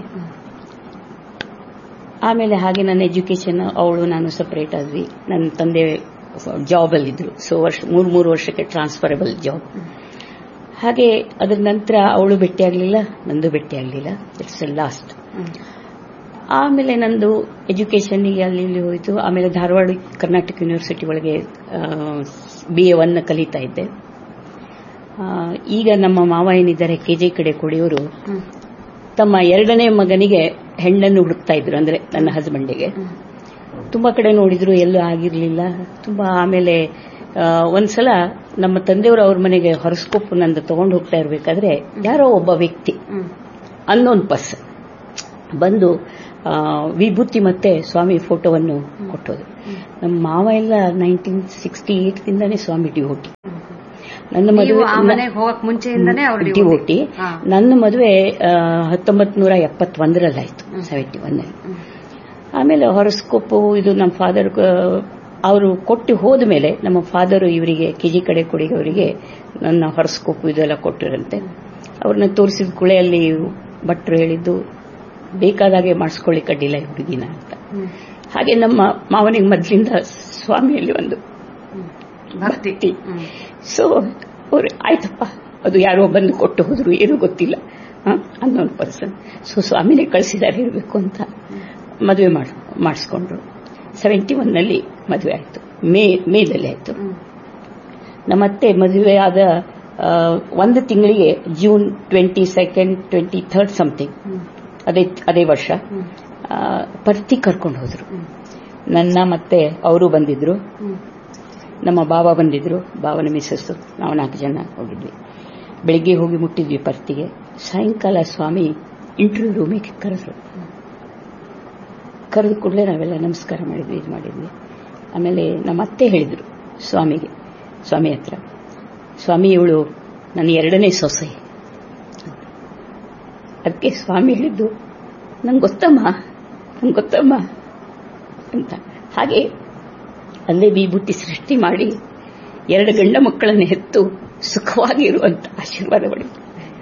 ಆಮೇಲೆ ಹಾಗೆ ನನ್ನ ಎಜುಕೇಶನ್ ಅವಳು ನಾನು ಸಪರೇಟ್ ಆದ್ವಿ ನನ್ನ ತಂದೆ ಜಾಬ್ ಅಲ್ಲಿದ್ರು ಸೊ ವರ್ಷ ಮೂರು ಮೂರು ವರ್ಷಕ್ಕೆ ಟ್ರಾನ್ಸ್ಫರಬಲ್ ಜಾಬ್ ಹಾಗೆ ಅದರ ನಂತರ ಅವಳು ಭೇಟಿ ಆಗಲಿಲ್ಲ ನಂದು ಭೇಟಿ ಆಗಲಿಲ್ಲ ಇಟ್ಸ್ ಲಾಸ್ಟ್ ಆಮೇಲೆ ನಂದು ಎಜುಕೇಶನ್ಗೆ ಅಲ್ಲಿ ಇಲ್ಲಿ ಹೋಯಿತು ಆಮೇಲೆ ಧಾರವಾಡ ಕರ್ನಾಟಕ ಯೂನಿವರ್ಸಿಟಿ ಒಳಗೆ ಬಿ ಎ ಒನ್ ಕಲಿತಾ ಇದ್ದೆ ಆ, ಈಗ ನಮ್ಮ ಮಾವ ಏನಿದ್ದಾರೆ ಕೆಜೆ ಕಡೆ ಕೊಡಿಯವರು ಹ್ಮ್. ತಮ್ಮ ಎರಡನೇ ಮಗನಿಗೆ ಹೆಣ್ಣನ್ನು ಹುಡುಕ್ತಾ ಇದ್ರು ಅಂದ್ರೆ ನನ್ನ ಹಸ್ಬೆಂಡಿಗೆ ತುಂಬಾ ಕಡೆ ನೋಡಿದ್ರು ಎಲ್ಲೂ ಆಗಿರ್ಲಿಲ್ಲ ತುಂಬಾ ಆಮೇಲೆ ಆ, ಒಂದ್ಸಲ ನಮ್ಮ ತಂದೆಯವರು ಅವ್ರ ಮನೆಗೆ ಹೊರಸ್ಕೊಪ್ಪು ನಂದು ತಗೊಂಡು ಹೋಗ್ತಾ ಇರ್ಬೇಕಾದ್ರೆ ಯಾರೋ ಒಬ್ಬ ವ್ಯಕ್ತಿ ಹ್ಮ್. ಅನ್ನೋನ್ ಪರ್ಸನ್ ಬಂದು ಆ, ವಿಭೂತಿ ಮತ್ತೆ ಸ್ವಾಮಿ ಫೋಟೋವನ್ನು ಕೊಟ್ಟೋದು ನಮ್ಮ ಮಾವ ಎಲ್ಲ ನೈನ್ಟೀನ್ ಸಿಕ್ಸ್ಟಿ ಏಟ್ದಿಂದಾನೇ ಸ್ವಾಮಿ ಡಿವೋಟಿ ನನ್ನ ನೀವು ಮದುವೆ ಆ ಮನೆಗೆ ಹೋಗಕ್ ಮುಂಚೆಯಿಂದಾನೇ ಅವ್ರ ಡಿವೋಟಿ ಹಾ. ನನ್ನ ಮದುವೆ ಹತ್ತೊಂಬತ್ ನೂರ ಎಪ್ಪತ್ತೊಂದರಲ್ಲಾಯ್ತು ಸೆವೆಂಟಿ ಒನ್ ಅಲ್ಲಿ ಆಮೇಲೆ ಹೊರಸ್ಕೊಪ್ಪು ಇದು ನಮ್ಮ ಫಾದರ್ ಅವರು ಕೊಟ್ಟು ಹೋದ ಮೇಲೆ ನಮ್ಮ ಫಾದರ್ ಇವರಿಗೆ ಕೆಜಿ ಕಡೆ ಕೊಡಿಗೆ ಅವರಿಗೆ ನನ್ನ ಹೊರಸ್ಕೊಪ್ಪು ಇದೆಲ್ಲ ಕೊಟ್ಟಿರಂತೆ ಅವ್ರನ್ನ ತೋರಿಸಿದ ಕುಳೆಯಲ್ಲಿ ಭಟ್ರು ಹೇಳಿದ್ದು ಬೇಕಾದಾಗೆ ಮಾಡಿಸ್ಕೊಳ್ಳಿ ಕಡ್ಡಿಲ್ಲ ಈ ಹುಡುಗಿನ ಅಂತ ಹ್ಮ್. ಹಾಗೆ ನಮ್ಮ ಮಾವನಿಗೆ ಮೊದಲಿಂದ ಸ್ವಾಮಿಯಲ್ಲಿ ಒಂದು ಭಕ್ತಿ ಭಕ್ತಿ ಹ್ಮ್. ಸೊ ಅವ್ರು ಆಯ್ತಪ್ಪ ಅದು ಯಾರೋ ಬಂದು ಕೊಟ್ಟು ಹೋದ್ರು ಏನೂ ಗೊತ್ತಿಲ್ಲ ಅನ್ನೋನ್ ಪರ್ಸನ್ ಸೊ ಸ್ವಾಮಿನೇ ಕಳಿಸಿದ್ದಾರೆ ಇರಬೇಕು ಅಂತ ಮದುವೆ ಮಾಡಿಸ್ಕೊಂಡ್ರು ಸೆವೆಂಟಿ ಒನ್ನಲ್ಲಿ ಮದುವೆ ಆಯಿತು ಮೇ ಮೇದಲ್ಲಿ ಆಯಿತು ಹ್ಮ್. ನಮ್ಮತ್ತೆ ಮದುವೆ ಆದ ಆ, ಒಂದು ತಿಂಗಳಿಗೆ June twenty second twenty third something hmm. ಅದೇ ಅದೇ ವರ್ಷ ಹ್ಮ್. ಆ, ಪರ್ತಿ ಕರ್ಕೊಂಡು ಹೋದ್ರು ಹ್ಮ್. ನನ್ನ ಮತ್ತೆ ಅವರು ಬಂದಿದ್ರು ಹ್ಮ್. ನಮ್ಮ ಬಾವ ಬಂದಿದ್ರು ಬಾವನ ಮಿಸ್ಸಸ್ ನಾವು ನಾಲ್ಕು ಜನ ಹೋಗಿದ್ವಿ ಬೆಳಿಗ್ಗೆ ಹೋಗಿ ಮುಟ್ಟಿದ್ವಿ ಪರ್ತಿಗೆ ಸಾಯಂಕಾಲ ಸ್ವಾಮಿ ಇಂಟರ್ವ್ಯೂ ರೂಮಿಗೆ ಕರೆದ್ರು ಕರೆದ ಕೂಡಲೇ ನಾವೆಲ್ಲ ನಮಸ್ಕಾರ ಮಾಡಿದ್ವಿ ಇದು ಮಾಡಿದ್ವಿ ಆಮೇಲೆ ನಮ್ಮ ಅತ್ತೆ ಹೇಳಿದ್ರು ಸ್ವಾಮಿಗೆ ಸ್ವಾಮಿ ಹತ್ರ ಸ್ವಾಮಿ ಇವಳು ನನ್ನ ಎರಡನೇ ಸೊಸೆ ಅದಕ್ಕೆ ಸ್ವಾಮಿ ಹೇಳಿದ್ದು ನಂಗೆ ಗೊತ್ತಮ್ಮ ನಂಗೆ ಗೊತ್ತಮ್ಮ ಅಂತ ಹಾಗೆ ಅಲ್ಲೇ ವಿಭೂತಿ ಸೃಷ್ಟಿ ಮಾಡಿ ಎರಡು ಗಂಡ ಮಕ್ಕಳನ್ನು ಹೆತ್ತು ಸುಖವಾಗಿ ಇರುವಂತ ಆಶೀರ್ವಾದ ಪಡೆದು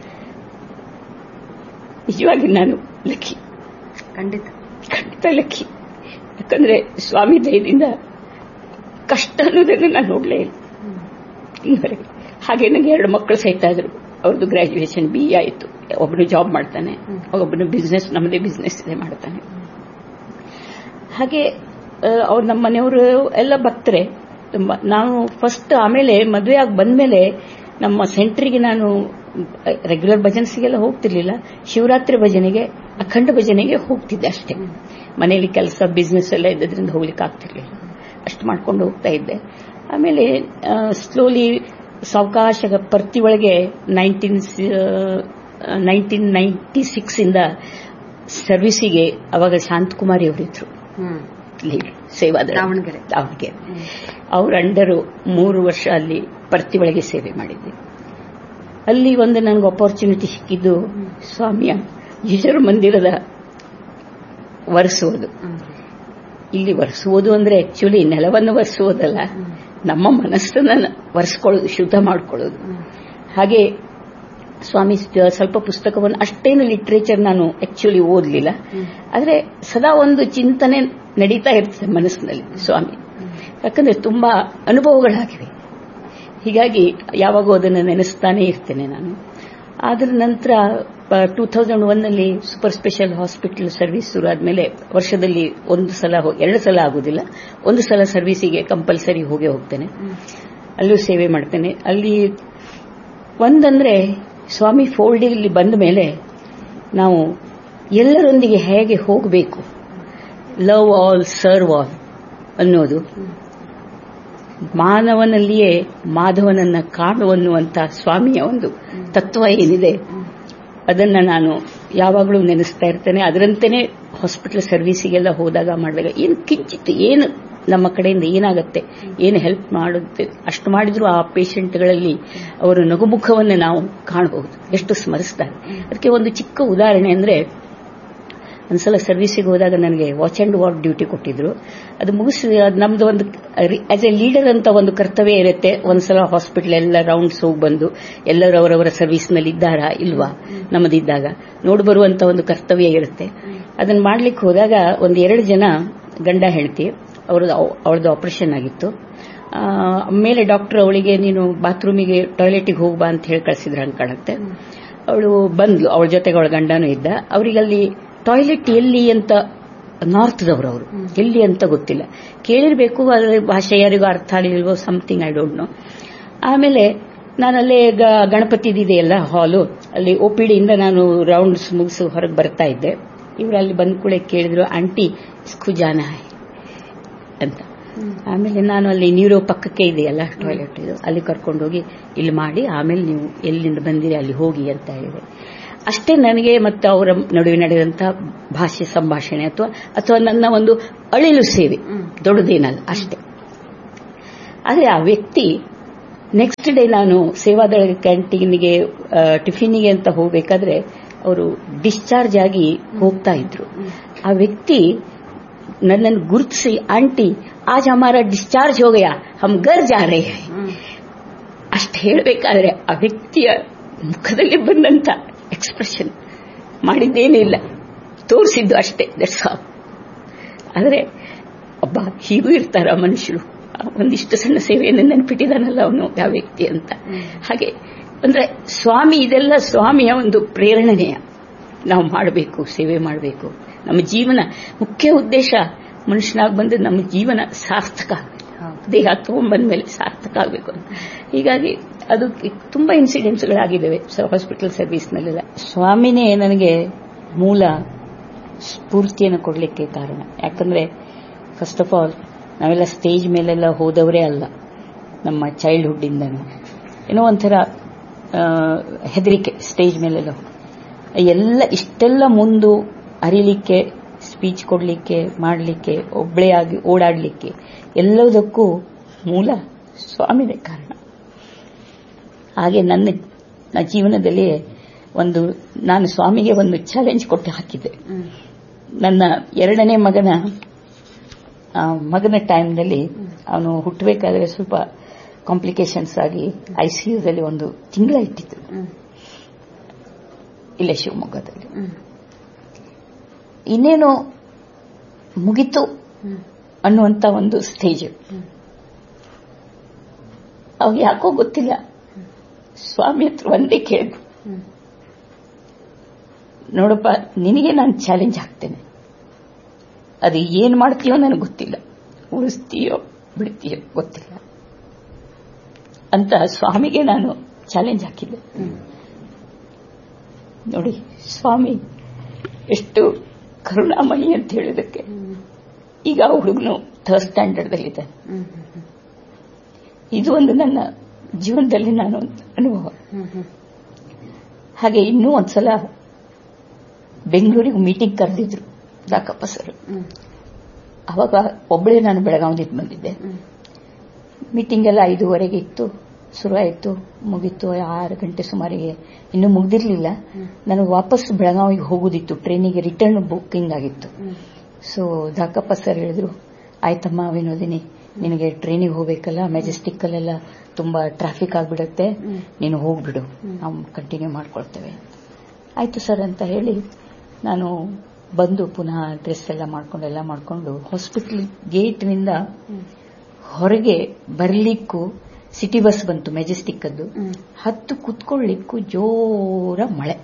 ನಿಜವಾಗಿ ನಾನು ಲಕ್ಕಿ ಖಂಡಿತ ಖಂಡಿತ ಲಕ್ಕಿ ಯಾಕಂದ್ರೆ ಸ್ವಾಮಿ ದಯದಿಂದ ಕಷ್ಟ ಅನ್ನೋದನ್ನು ನಾನು ನೋಡಲೇ ಇಲ್ಲ ಇಲ್ಲಿವರೆಗೆ ಹಾಗೆ ನನಗೆ ಎರಡು ಮಕ್ಕಳು ಸಹಿತ ಇದ್ರು ಅವ್ರದ್ದು ಗ್ರಾಜುಯೇಷನ್ ಬಿ ಆಯಿತು ಒಬ್ಬನು ಜಾಬ್ ಮಾಡ್ತಾನೆ ಒಬ್ಬನು ಬಿಸ್ನೆಸ್ ನಮ್ಮದೇ ಬಿಸ್ನೆಸ್ ಇದೆ ಮಾಡ್ತಾನೆ ಹಾಗೆ ಅವ್ರು ನಮ್ಮ ಮನೆಯವರು ಎಲ್ಲ ಭಕ್ತರೆ ತುಂಬ ನಾವು ಫಸ್ಟ್ ಆಮೇಲೆ ಮದುವೆ ಆಗಿ ಬಂದ್ಮೇಲೆ ನಮ್ಮ ಸೆಂಟ್ರಿಗೆ ನಾನು ರೆಗ್ಯುಲರ್ ಭಜನ್ಸಿಗೆಲ್ಲ ಹೋಗ್ತಿರ್ಲಿಲ್ಲ ಶಿವರಾತ್ರಿ ಭಜನೆಗೆ ಅಖಂಡ ಭಜನೆಗೆ ಹೋಗ್ತಿದ್ದೆ ಅಷ್ಟೇ ಮನೆಯಲ್ಲಿ ಕೆಲಸ ಬಿಸ್ನೆಸ್ ಎಲ್ಲ ಇದ್ದದ್ರಿಂದ ಹೋಗ್ಲಿಕ್ಕೆ ಆಗ್ತಿರ್ಲಿಲ್ಲ ಅಷ್ಟು ಮಾಡ್ಕೊಂಡು ಹೋಗ್ತಾ ಇದ್ದೆ ಆಮೇಲೆ ಸ್ಲೋಲಿ ಸಾವಕಾಶ ಪರ್ತಿ ಒಳಗೆ ನೈನ್ಟೀನ್ ನೈನ್ಟೀನ್ ನೈಂಟಿ ಸಿಕ್ಸ್ ಇಂದ ಸರ್ವಿಸಿಗೆ ಅವಾಗ ಶಾಂತಕುಮಾರಿ ಅವರಿದ್ರು ಹ್ಮ್ ಲೀಡ್ ಸೇವಾದಳ ದಾವಣಗೆರೆ. ದಾವಣಗೆರೆ ಅವ್ರ ಅಂಡರು ಮೂರು ವರ್ಷ ಅಲ್ಲಿ ಪರ್ತಿ ಒಳಗೆ ಸೇವೆ ಮಾಡಿದ್ದೆ ಅಲ್ಲಿ ಒಂದು ನನಗೆ ಅಪಾರ್ಚುನಿಟಿ ಸಿಕ್ಕಿದ್ದು ಸ್ವಾಮಿಯ ಯುಜರ ಮಂದಿರದ ಒರೆಸುವುದು ಹ್ಮ್. ಇಲ್ಲಿ ಒರೆಸುವುದು ಅಂದ್ರೆ ಆಕ್ಚುಲಿ ನೆಲವನ್ನು ಒರೆಸುವುದಲ್ಲ ನಮ್ಮ ಮನಸ್ಸನ್ನ ಒರೆಸ್ಕೊಳ್ಳೋದು ಶುದ್ಧ ಮಾಡ್ಕೊಳ್ಳೋದು ಹಾಗೆ ಸ್ವಾಮಿ ಸ- ಸ್ವಲ್ಪ ಪುಸ್ತಕವನ್ನು ಅಷ್ಟೇನು ಲಿಟ್ರೇಚರ್ ನಾನು ಆಕ್ಚುಲಿ ಓದಲಿಲ್ಲ ಆದ್ರೆ ಸದಾ ಒಂದು ಚಿಂತನೆ ನಡೀತಾ ಇರ್ತದೆ ಮನಸ್ಸಿನಲ್ಲಿ ಸ್ವಾಮಿ ಯಾಕಂದ್ರೆ ತುಂಬಾ ಅನುಭವಗಳಾಗಿವೆ ಹೀಗಾಗಿ ಯಾವಾಗೂ ಅದನ್ನು ನೆನೆಸ್ತಾನೆ ಇರ್ತೇನೆ ನಾನು ಅದರ ನಂತರ ಟೂ ತೌಸಂಡ್ ಒನ್ನಲ್ಲಿ ಸೂಪರ್ ಸ್ಪೆಷಲ್ ಹಾಸ್ಪಿಟಲ್ ಸರ್ವಿಸ್ ಶುರು ಆದ್ಮೇಲೆ ವರ್ಷದಲ್ಲಿ ಒಂದು ಸಲ ಹೋ- ಎರಡು ಸಲ ಆಗುದಿಲ್ಲ ಒಂದು ಸಲ ಸರ್ವಿಸಿಗೆ ಕಂಪಲ್ಸರಿ ಹೋಗೇ ಹೋಗ್ತೇನೆ ಅಲ್ಲೂ ಸೇವೆ ಮಾಡ್ತೇನೆ ಅಲ್ಲಿ ಒಂದಂದ್ರೆ ಸ್ವಾಮಿ ಫೋಲ್ಡಿಗೆ ಬಂದ ಮೇಲೆ ನಾವು ಎಲ್ಲರೊಂದಿಗೆ ಹೇಗೆ ಹೋಗಬೇಕು ಲವ್ ಆಲ್ ಸರ್ವ್ ಆಲ್ ಅನ್ನೋದು ಮಾನವನಲ್ಲಿಯೇ ಮಾಧವನನ್ನ ಕಾಣುವನ್ನುವಂತ ಸ್ವಾಮಿಯ ಒಂದು ತತ್ವ ಏನಿದೆ ಅದನ್ನ ನಾನು ಯಾವಾಗಲೂ ನೆನೆಸ್ತಾ ಇರ್ತೇನೆ ಅದರಂತೆಯೇ ಹಾಸ್ಪಿಟಲ್ ಸರ್ವಿಸಿಗೆಲ್ಲ ಹೋದಾಗ ಮಾಡಿದಾಗ ಏನು ಕಿಂಚಿತ್ ಏನು ನಮ್ಮ ಕಡೆಯಿಂದ ಏನಾಗುತ್ತೆ ಏನು ಹೆಲ್ಪ್ ಮಾಡುತ್ತೆ ಅಷ್ಟು ಮಾಡಿದ್ರು ಆ ಪೇಷಂಟ್ಗಳಲ್ಲಿ ಅವರ ನಗುಮುಖವನ್ನು ನಾವು ಕಾಣಬಹುದು ಎಷ್ಟು ಸ್ಮರಿಸ್ತಾರೆ ಅದಕ್ಕೆ ಒಂದು ಚಿಕ್ಕ ಉದಾಹರಣೆ ಅಂದ್ರೆ ಒಂದ್ಸಲ ಸರ್ವಿಸಿಗೆ ಹೋದಾಗ ನನಗೆ ವಾಚ್ ಅಂಡ್ ವಾರ್ಡ್ ಡ್ಯೂಟಿ ಕೊಟ್ಟಿದ್ರು ಅದು ಮುಗಿಸಿ ಅದ್ ನಮ್ದು ಒಂದು ಆಸ್ ಎ ಲೀಡರ್ ಅಂತ ಒಂದು ಕರ್ತವ್ಯ ಇರುತ್ತೆ ಒಂದ್ಸಲ ಹಾಸ್ಪಿಟಲ್ ಎಲ್ಲ ರೌಂಡ್ಸ್ ಹೋಗಿ ಬಂದು ಎಲ್ಲರೂ ಅವರವರ ಸರ್ವಿಸ್ನಲ್ಲಿ ಇದ್ದಾರಾ ಇಲ್ವಾ ನಮ್ಮದಿದ್ದಾಗ ನೋಡಿ ಬರುವಂತ ಒಂದು ಕರ್ತವ್ಯ ಇರುತ್ತೆ ಅದನ್ನ ಮಾಡ್ಲಿಕ್ಕೆ ಹೋದಾಗ ಒಂದು ಎರಡು ಜನ ಗಂಡ ಹೆಂಡತಿ ಅವ್ರದ್ದು ಅವಳದ್ದು ಆಪರೇಷನ್ ಆಗಿತ್ತು ಆ, ಮೇಲೆ ಡಾಕ್ಟರ್ ಅವಳಿಗೆ ನೀನು ಬಾತ್ರೂಮಿಗೆ ಟಾಯ್ಲೆಟಿಗೆ ಹೋಗ್ಬಾ ಅಂತ ಹೇಳಿ ಕಳಿಸಿದ್ರ ಹಂಗೆ ಕಾಣುತ್ತೆ ಅವಳು ಬಂದ್ಲು ಅವಳ ಜೊತೆಗೆ ಅವಳ ಗಂಡನೂ ಇದ್ದ ಅವರಿಗಲ್ಲಿ ಟಾಯ್ಲೆಟ್ ಎಲ್ಲಿ ಅಂತ ನಾರ್ತ್ದವರು ಅವರು ಎಲ್ಲಿ ಅಂತ ಗೊತ್ತಿಲ್ಲ ಕೇಳಿರ್ಬೇಕು ಅದರ ಭಾಷೆ ಯಾರಿಗೂ ಅರ್ಥ ಆಗಲಿಲ್ವೋ ಸಮಥಿಂಗ್ ಐ ಡೋಂಟ್ ನೋ ಆಮೇಲೆ ನಾನಲ್ಲೇ ಗ- ಗಣಪತಿದಿದೆಯಲ್ಲ ಹಾಲು ಅಲ್ಲಿ ಒ ಪಿ ಡಿಯಿಂದ ನಾನು ರೌಂಡ್ಸ್ ಮುಗಿಸಿ ಹೊರಗೆ ಬರ್ತಾ ಇದ್ದೆ ಇವರು ಅಲ್ಲಿ ಬಂದ ಕೂಡ ಕೇಳಿದ್ರು ಆಂಟಿ ಇಸ್ಕು ಜಾನ ಹೈ ಅಂತ ಆಮೇಲೆ ನಾನು ಅಲ್ಲಿ ನೀರೋ ಪಕ್ಕಕ್ಕೆ ಇದೆಯಲ್ಲ ಟಾಯ್ಲೆಟ್ ಇದು ಅಲ್ಲಿ ಕರ್ಕೊಂಡೋಗಿ ಇಲ್ಲಿ ಮಾಡಿ ಆಮೇಲೆ ನೀವು ಎಲ್ಲಿಂದ ಬಂದಿರಿ ಅಲ್ಲಿ ಹೋಗಿ ಅಂತ ಹೇಳಿದೆ ಅಷ್ಟೇ ನನಗೆ ಮತ್ತು ಅವರ ನಡುವೆ ನಡೆದಂತ ಭಾಷೆ ಸಂಭಾಷಣೆ ಅಥವಾ ಅಥವಾ ನನ್ನ ಒಂದು ಅಳಿಲು ಸೇವೆ ದೊಡ್ಡದೇನಲ್ಲ ಅಷ್ಟೇ ಆದರೆ ಆ ವ್ಯಕ್ತಿ ನೆಕ್ಸ್ಟ್ ಡೇ ನಾನು ಸೇವಾದಳ ಕ್ಯಾಂಟೀನ್ಗೆ ಆ, ಟಿಫಿನಿಗೆ ಅಂತ ಹೋಗಬೇಕಾದ್ರೆ ಅವರು ಡಿಸ್ಚಾರ್ಜ್ ಆಗಿ ಹೋಗ್ತಾ ಇದ್ರು ಆ ವ್ಯಕ್ತಿ ನನ್ನನ್ನು ಗುರುತಿಸಿ ಆಂಟಿ ಆಜ್ ಹಮಾರ ಡಿಸ್ಚಾರ್ಜ್ ಹೋ ಗಯಾ ಹಮ್ ಗರ್ ಜಾ ರೇ ಹೈ ಅಷ್ಟು ಹೇಳಬೇಕಾದ್ರೆ ಆ ವ್ಯಕ್ತಿಯ ಮುಖದಲ್ಲಿ ಬಂದಂತ ಎಕ್ಸ್ಪ್ರೆಷನ್ ಮಾಡಿದ್ದೇನೇ ಇಲ್ಲ ತೋರಿಸಿದ್ದು ಅಷ್ಟೇ ದಟ್ಸ್ ಆಲ್ ಆದರೆ ಒಬ್ಬ ಹೀಗೂ ಇರ್ತಾರ ಮನುಷ್ಯರು ಒಂದಿಷ್ಟು ಸಣ್ಣ ಸೇವೆಯನ್ನು ನೆನಪಿಟ್ಟಿದ್ದಾನಲ್ಲ ಅವನು ಯಾವ ವ್ಯಕ್ತಿ ಅಂತ ಹಾಗೆ ಅಂದ್ರೆ ಸ್ವಾಮಿ ಇದೆಲ್ಲ ಸ್ವಾಮಿಯ ಒಂದು ಪ್ರೇರಣೆಯ ನಾವು ಮಾಡಬೇಕು ಸೇವೆ ಮಾಡಬೇಕು ನಮ್ಮ ಜೀವನ ಮುಖ್ಯ ಉದ್ದೇಶ ಮನುಷ್ಯನಾಗಿ ಬಂದು ನಮ್ಮ ಜೀವನ ಸಾರ್ಥಕ ಆಗ್ಬೇಕು. ದೇಹ ತಗೊಂಡ್ಬಂದ ಮೇಲೆ ಸಾರ್ಥಕ ಆಗಬೇಕು ಅಂತ ಹೀಗಾಗಿ ಅದು ತುಂಬಾ ಇನ್ಸಿಡೆಂಟ್ಸ್ಗಳಾಗಿದ್ದಾವೆ ಹಾಸ್ಪಿಟಲ್ ಸರ್ವಿಸ್ನಲ್ಲೆಲ್ಲ ಸ್ವಾಮಿನೇ ನನಗೆ ಮೂಲ ಸ್ಫೂರ್ತಿಯನ್ನು ಕೊಡಲಿಕ್ಕೆ ಕಾರಣ ಯಾಕಂದ್ರೆ ಫಸ್ಟ್ ಆಫ್ ಆಲ್ ನಾವೆಲ್ಲ ಸ್ಟೇಜ್ ಮೇಲೆಲ್ಲ ಹೋದವರೇ ಅಲ್ಲ ನಮ್ಮ ಚೈಲ್ಡ್ಹುಡ್ ಇಂದನೂ ಏನೋ ಒಂಥರ ಆ, ಹೆದರಿಕೆ ಸ್ಟೇಜ್ ಮೇಲೆಲ್ಲ ಎಲ್ಲ ಇಷ್ಟೆಲ್ಲ ಮುಂದು ಅರಿಲಿಕ್ಕೆ ಸ್ಪೀಚ್ ಕೊಡಲಿಕ್ಕೆ ಮಾಡಲಿಕ್ಕೆ ಒಬ್ಬಳೇ ಆಗಿ ಓಡಾಡಲಿಕ್ಕೆ ಎಲ್ಲದಕ್ಕೂ ಮೂಲ ಸ್ವಾಮಿನೇ ಕಾರಣ ಹಾಗೆ ನನ್ನ ನನ್ನ ಜೀವನದಲ್ಲಿ ಒಂದು ನಾನು ಸ್ವಾಮಿಗೆ ಒಂದು ಚಾಲೆಂಜ್ ಕೊಟ್ಟು ಹಾಕಿದ್ದೆ ನನ್ನ ಎರಡನೇ ಮಗನ ಆ, ಮಗನ ಟೈಮ್ನಲ್ಲಿ ಅವನು ಹುಟ್ಟಬೇಕಾದ್ರೆ ಸ್ವಲ್ಪ ಕಾಂಪ್ಲಿಕೇಶನ್ಸ್ ಆಗಿ ಐಸಿಯುದಲ್ಲಿ ಒಂದು ತಿಂಗಳ ಇಟ್ಟಿತ್ತು ಇಲ್ಲೇ ಶಿವಮೊಗ್ಗದಲ್ಲಿ ಇನ್ನೇನು ಮುಗಿತು ಅನ್ನುವಂತ ಒಂದು ಸ್ಟೇಜ್ ಅವಾಗ ಯಾಕೋ ಗೊತ್ತಿಲ್ಲ ಸ್ವಾಮಿ ಹತ್ರ ಒಂದೇ ಕೇಳಿದ್ರು ನೋಡಪ್ಪ ನಿನಗೆ ನಾನು ಚಾಲೆಂಜ್ ಹಾಕ್ತೇನೆ ಅದು ಏನ್ ಮಾಡ್ತೀಯೋ ನನಗೆ ಗೊತ್ತಿಲ್ಲ ಉಳಿಸ್ತೀಯೋ ಬಿಡ್ತೀಯೋ ಗೊತ್ತಿಲ್ಲ ಅಂತ ಸ್ವಾಮಿಗೆ ನಾನು ಚಾಲೆಂಜ್ ಹಾಕಿದ್ದೆ ನೋಡಿ ಸ್ವಾಮಿ ಎಷ್ಟು ಕರುಣಾಮಯಿ ಅಂತ ಹೇಳಿದಕ್ಕೆ ಈಗ ಆ ಹುಡುಗನು ಥರ್ಡ್ ಸ್ಟ್ಯಾಂಡರ್ಡ್ದಲ್ಲಿದ್ದಾನೆ ಇದು ಒಂದು ನನ್ನ ಜೀವನದಲ್ಲಿ ನಾನು ಒಂದು ಅನುಭವ ಹಾಗೆ ಇನ್ನೂ ಒಂದ್ಸಲ ಬೆಂಗಳೂರಿಗೆ ಮೀಟಿಂಗ್ ಕರೆದಿದ್ರು ದಾಕಪ್ಪ ಸರ್ ಅವಾಗ ಒಬ್ಬಳೇ ನಾನು ಬೆಳಗಾವಿಯಿಂದ ಬಂದಿದ್ದೆ ಮೀಟಿಂಗ್ ಎಲ್ಲ ಐದೂವರೆಗೆ ಇತ್ತು ಶುರುವಾಯಿತು ಮುಗೀತು ಆರು ಗಂಟೆ ಸುಮಾರಿಗೆ ಇನ್ನೂ ಮುಗ್ದಿರ್ಲಿಲ್ಲ ನನಗೆ ವಾಪಸ್ ಬೆಳಗಾವಿಗೆ ಹೋಗೋದಿತ್ತು ಟ್ರೈನಿಗೆ ರಿಟರ್ನ್ ಬುಕ್ಕಿಂಗ್ ಆಗಿತ್ತು ಸೊ ದಾಕಪ್ಪ ಸರ್ ಹೇಳಿದ್ರು ಆಯ್ತಮ್ಮ ವಿನೋದಿನಿ ನಿನಗೆ ಟ್ರೈನಿಗೆ ಹೋಗ್ಬೇಕಲ್ಲ ಮೆಜೆಸ್ಟಿಕ್ ಅಲ್ಲೆಲ್ಲ ತುಂಬಾ ಟ್ರಾಫಿಕ್ ಆಗ್ಬಿಡುತ್ತೆ ನೀನು ಹೋಗ್ಬಿಡು ನಾವು ಕಂಟಿನ್ಯೂ ಮಾಡ್ಕೊಳ್ತೇವೆ ಆಯ್ತು ಸರ್ ಅಂತ ಹೇಳಿ ನಾನು ಬಂದು ಪುನಃ ಡ್ರೆಸ್ ಎಲ್ಲ ಮಾಡ್ಕೊಂಡು ಎಲ್ಲ ಮಾಡ್ಕೊಂಡು ಹಾಸ್ಪಿಟಲ್ ಗೇಟ್ನಿಂದ ಹೊರಗೆ ಬರ್ಲಿಕ್ಕೂ ಸಿಟಿ ಬಸ್ ಬಂತು ಮೆಜೆಸ್ಟಿಕ್ ಅದ್ದು ಹತ್ತು ಕುತ್ಕೊಳ್ಳಿಕ್ಕೂ ಜೋರ ಮಳೆ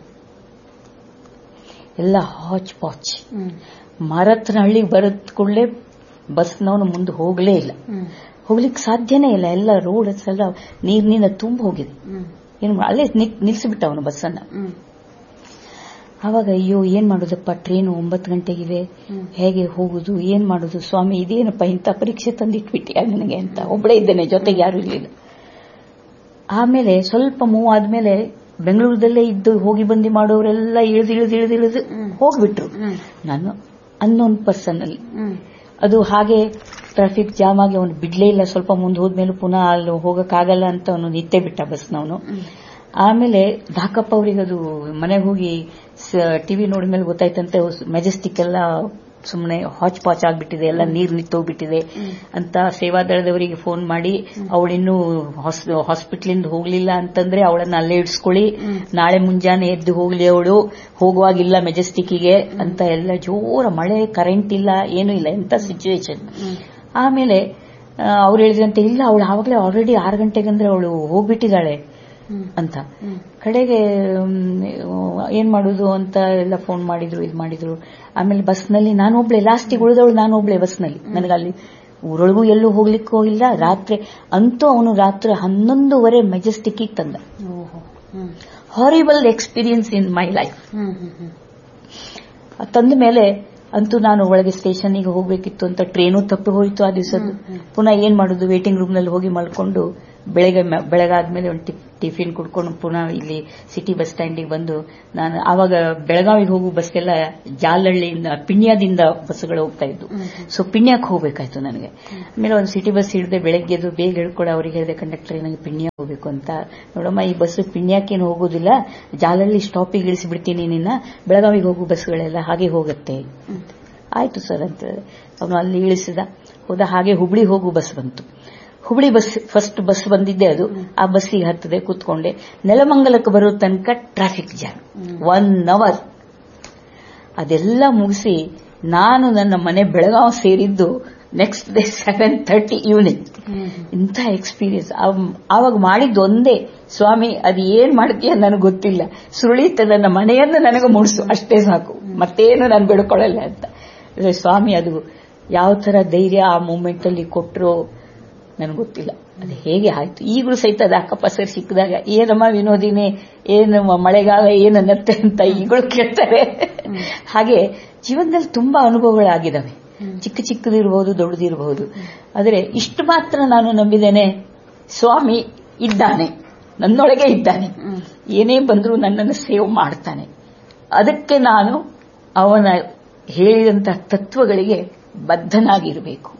ಎಲ್ಲ ಹಾಚ್ ಪಾಚ್ ಮಾರತ್ನಹಳ್ಳಿಗೆ ಬರದ್ ಕೂಡಲೇ ಬಸ್ನವನು ಮುಂದೆ ಹೋಗಲೇ ಇಲ್ಲ ಹೋಗ್ಲಿಕ್ಕೆ ಸಾಧ್ಯನೇ ಇಲ್ಲ ಎಲ್ಲ ರೋಡ್ ಎಲ್ಲ ನೀರಿನಿಂದ ತುಂಬ ಹೋಗಿದೆ ಏನು ಮಾ- ಅಲ್ಲೇ ನಿಲ್ಸಿಬಿಟ್ಟ ಅವನು ಬಸ್ಸನ್ನ ಆವಾಗ ಅಯ್ಯೋ ಏನ್ ಮಾಡೋದಪ್ಪ ಟ್ರೈನ್ ಒಂಬತ್ತು ಗಂಟೆಗಿವೆ ಹೇಗೆ ಹೋಗುದು ಏನ್ ಮಾಡುದು ಸ್ವಾಮಿ ಇದೇನಪ್ಪ ಇಂಥ ಪರೀಕ್ಷೆ ತಂದಿಟ್ಬಿಟ್ಟಿಯಾ ನನಗೆ ಅಂತ ಒಬ್ಬಳೇ ಇದ್ದೇನೆ ಜೊತೆಗೆ ಯಾರು ಇರಲಿಲ್ಲ ಆಮೇಲೆ ಸ್ವಲ್ಪ ಮೂವ್ ಆದ್ಮೇಲೆ ಬೆಂಗಳೂರದಲ್ಲೇ ಇದ್ದು ಹೋಗಿ ಬಂದಿ ಮಾಡೋರೆಲ್ಲ ಇಳಿದು ಇಳಿದು ಇಳಿದು ಇಳಿದು ಹೋಗ್ಬಿಟ್ರು ನಾನು ಅನ್ನೋನ್ ಪರ್ಸನ್ ಅಲ್ಲಿ ಅದು ಹಾಗೆ ಟ್ರಾಫಿಕ್ ಜಾಮ್ ಆಗಿ ಅವನು ಬಿಡ್ಲೇ ಇಲ್ಲ ಸ್ವಲ್ಪ ಮುಂದೆ ಹೋದ್ಮೇಲೆ ಪುನಃ ಅಲ್ಲಿ ಹೋಗಕ್ಕಾಗಲ್ಲ ಅಂತ ಅವನು ನಿತ್ತೆ ಬಿಟ್ಟ ಬಸ್ನವನು ಆಮೇಲೆ ದಾಕಪ್ಪ ಅವರಿಗೆ ಅದು ಮನೆಗೆ ಹೋಗಿ ಟಿವಿ ನೋಡಿದ್ಮೇಲೆ ಗೊತ್ತಾಯ್ತಂತೆ ಮೆಜೆಸ್ಟಿಕ್ ಎಲ್ಲ ಸುಮ್ಮನೆ ಹಾಚ್ ಪಾಚ್ ಆಗ್ಬಿಟ್ಟಿದೆ ಎಲ್ಲ ನೀರು ನಿಂತೋಗ್ಬಿಟ್ಟಿದೆ ಅಂತ ಸೇವಾದಳದವರಿಗೆ ಫೋನ್ ಮಾಡಿ ಅವಳಿನ್ನೂ ಹಾಸ್ಪಿಟ್ಲಿಂದ ಹೋಗ್ಲಿಲ್ಲ ಅಂತಂದ್ರೆ ಅವಳನ್ನ ಅಲ್ಲೇ ಇಡ್ಸ್ಕೊಳ್ಳಿ ನಾಳೆ ಮುಂಜಾನೆ ಎದ್ದು ಹೋಗ್ಲಿ ಅವಳು ಹೋಗುವಾಗಿಲ್ಲ ಮೆಜೆಸ್ಟಿಕ್ಕಿಗೆ ಅಂತ ಎಲ್ಲ ಜೋರ ಮಳೆ ಕರೆಂಟ್ ಇಲ್ಲ ಏನೂ ಇಲ್ಲ ಎಂತ ಸಿಚುವೇಶನ್ ಆಮೇಲೆ ಅವ್ರು ಹೇಳಿದ್ರಂತೆ ಇಲ್ಲ ಅವಳು ಆವಾಗಲೇ ಆಲ್ರೆಡಿ ಆರು ಗಂಟೆಗಂದ್ರೆ ಅವಳು ಹೋಗ್ಬಿಟ್ಟಿದ್ದಾಳೆ ಅಂತ ಕಡೆಗೆ ಮ್, ಏನ್ ಮಾಡುದು ಅಂತ ಎಲ್ಲ ಫೋನ್ ಮಾಡಿದ್ರು ಇದು ಮಾಡಿದ್ರು ಆಮೇಲೆ ಬಸ್ನಲ್ಲಿ ನಾನೊಬ್ಳೆ ಲಾಸ್ಟಿಗೆ ಉಳಿದವಳು ನಾನೊಬ್ಳೆ ಬಸ್ನಲ್ಲಿ ನನಗೆ ಅಲ್ಲಿ ಊರೊಳಗೂ ಎಲ್ಲೂ ಹೋಗ್ಲಿಕ್ಕೂ ಇಲ್ಲ ರಾತ್ರಿ ಅಂತೂ ಅವನು ರಾತ್ರಿ ಹನ್ನೊಂದುವರೆ ಮೆಜೆಸ್ಟಿಕ್ಕಿಗೆ ತಂದ ಓಹೋ hmm horrible experience in my life hmm hmm hmm ತಂದ ಮೇಲೆ ಅಂತೂ ನಾನು ಒಳಗೆ ಸ್ಟೇಷನ್ಗೆ ಹೋಗ್ಬೇಕಿತ್ತು ಅಂತ ಟ್ರೈನು ತಪ್ಪಿ ಹೋಯಿತು ಆ ದಿವಸದ್ದು ಪುನಃ ಏನ್ ಮಾಡುದು ವೇಟಿಂಗ್ ರೂಮ್ ನಲ್ಲಿ ಹೋಗಿ ಮಲ್ಕೊಂಡು ಬೆಳಗ್ಗೆ ಮ- ಬೆಳಗಾದ್ಮೇಲೆ ಒಂದು ಟಿ- ಟಿಫಿನ್ ಕುಡ್ಕೊಂಡು ಪುನಃ ಇಲ್ಲಿ ಸಿಟಿ ಬಸ್ ಸ್ಟ್ಯಾಂಡಿಗೆ ಬಂದು ನಾನು ಆವಾಗ ಬೆಳಗಾವಿಗೆ ಹೋಗೋ ಬಸ್ ಎಲ್ಲ ಜಾಲಹಳ್ಳಿಯಿಂದ ಪಿಣ್ಯದಿಂದ ಬಸ್ಗಳು ಹೋಗ್ತಾ ಇದ್ದು ಸೊ ಪಿಣ್ಯಕ್ಕೆ ಹೋಗ್ಬೇಕಾಯ್ತು ನನಗೆ ಆಮೇಲೆ ಒಂದು ಸಿಟಿ ಬಸ್ ಹಿಡಿದೆ ಬೆಳಗ್ಗೆ ಎದ್ದು ಬೇಗ ಹೇಳ್ಕೊಡ ಅವ್ರಿಗೆ ಹೇಳಿದೆ ಕಂಡಕ್ಟರ್ ನನಗೆ ಪಿಣ್ಯ ಹೋಗ್ಬೇಕು ಅಂತ ನೋಡಮ್ಮ ಈ ಬಸ್ ಪಿಣ್ಯಕ್ಕೇನು ಹೋಗೋದಿಲ್ಲ ಜಾಲಹಳ್ಳಿ ಸ್ಟಾಪಿಗೆ ಇಳಿಸಿಬಿಡ್ತೀನಿ ನಿನ್ನ ಬೆಳಗಾವಿಗೆ ಹೋಗೋ ಬಸ್ಗಳೆಲ್ಲ ಹಾಗೆ ಹೋಗುತ್ತೆ ಆಯ್ತು ಸರ್ ಅಂತ ಅವನು ಅಲ್ಲಿ ಇಳಿಸಿದ ಹೋದ ಹಾಗೆ ಹುಬ್ಳಿ ಹೋಗೋ ಬಸ್ ಬಂತು ಹುಬ್ಳಿ ಬಸ್ ಫಸ್ಟ್ ಬಸ್ ಬಂದಿದ್ದೆ ಅದು ಆ ಬಸ್ಸಿಗೆ ಹತ್ತದೆ ಕೂತ್ಕೊಂಡೆ ನೆಲಮಂಗಲಕ್ಕೆ ಬರೋ ತನಕ ಟ್ರಾಫಿಕ್ ಜಾಮ್ ಒನ್ ಅವರ್ ಅದೆಲ್ಲ ಮುಗಿಸಿ ನಾನು ನನ್ನ ಮನೆ ಬೆಳಗಾವ್ ಸೇರಿದ್ದು next day seven thirty evening ಇಂಥ ಎಕ್ಸ್ಪೀರಿಯನ್ಸ್ ಆವಾಗ ಮಾಡಿದ್ದು ಒಂದೇ ಸ್ವಾಮಿ ಅದು ಏನ್ ಮಾಡ್ತೀಯ ನನಗೆ ಗೊತ್ತಿಲ್ಲ ಸುರುಳಿತ ನನ್ನ ಮನೆಯನ್ನು ನನಗೆ ಮುಡಿಸು ಅಷ್ಟೇ ಸಾಕು ಮತ್ತೇನು ನಾನು ಬೆಳ್ಕೊಳ್ಳಲ್ಲ ಅಂತ ಅಂದ್ರೆ ಸ್ವಾಮಿ ಅದು ಯಾವ ತರ ಧೈರ್ಯ ಆ ಮೂಮೆಂಟ್ ಅಲ್ಲಿ ಕೊಟ್ಟರು ನನಗೆ ಗೊತ್ತಿಲ್ಲ ಅದು ಹೇಗೆ ಆಯ್ತು ಈಗಲೂ ಸಹಿತ ಅದು ಅಕ್ಕಪ್ಪ ಸರ್ ಸಿಕ್ಕಿದಾಗ ಏನಮ್ಮ ವಿನೋದಿನಿ ಏನು ಮಳೆಗಾಲ ಏನನ್ನತ್ತೆ ಅಂತ ಈಗಲೂ ಕೇಳ್ತಾರೆ ಹಾಗೆ ಜೀವನದಲ್ಲಿ ತುಂಬಾ ಅನುಭವಗಳಾಗಿದ್ದಾವೆ ಚಿಕ್ಕ ಚಿಕ್ಕದಿರಬಹುದು ದೊಡ್ಡದಿರಬಹುದು ಆದರೆ ಇಷ್ಟು ಮಾತ್ರ ನಾನು ನಂಬಿದ್ದೇನೆ ಸ್ವಾಮಿ ಇದ್ದಾನೆ ನನ್ನೊಳಗೆ ಇದ್ದಾನೆ ಏನೇ ಬಂದರೂ ನನ್ನನ್ನು ಸೇವ್ ಮಾಡ್ತಾನೆ ಅದಕ್ಕೆ ನಾನು ಅವನ ಹೇಳಿದಂತಹ ತತ್ವಗಳಿಗೆ ಬದ್ಧನಾಗಿರಬೇಕು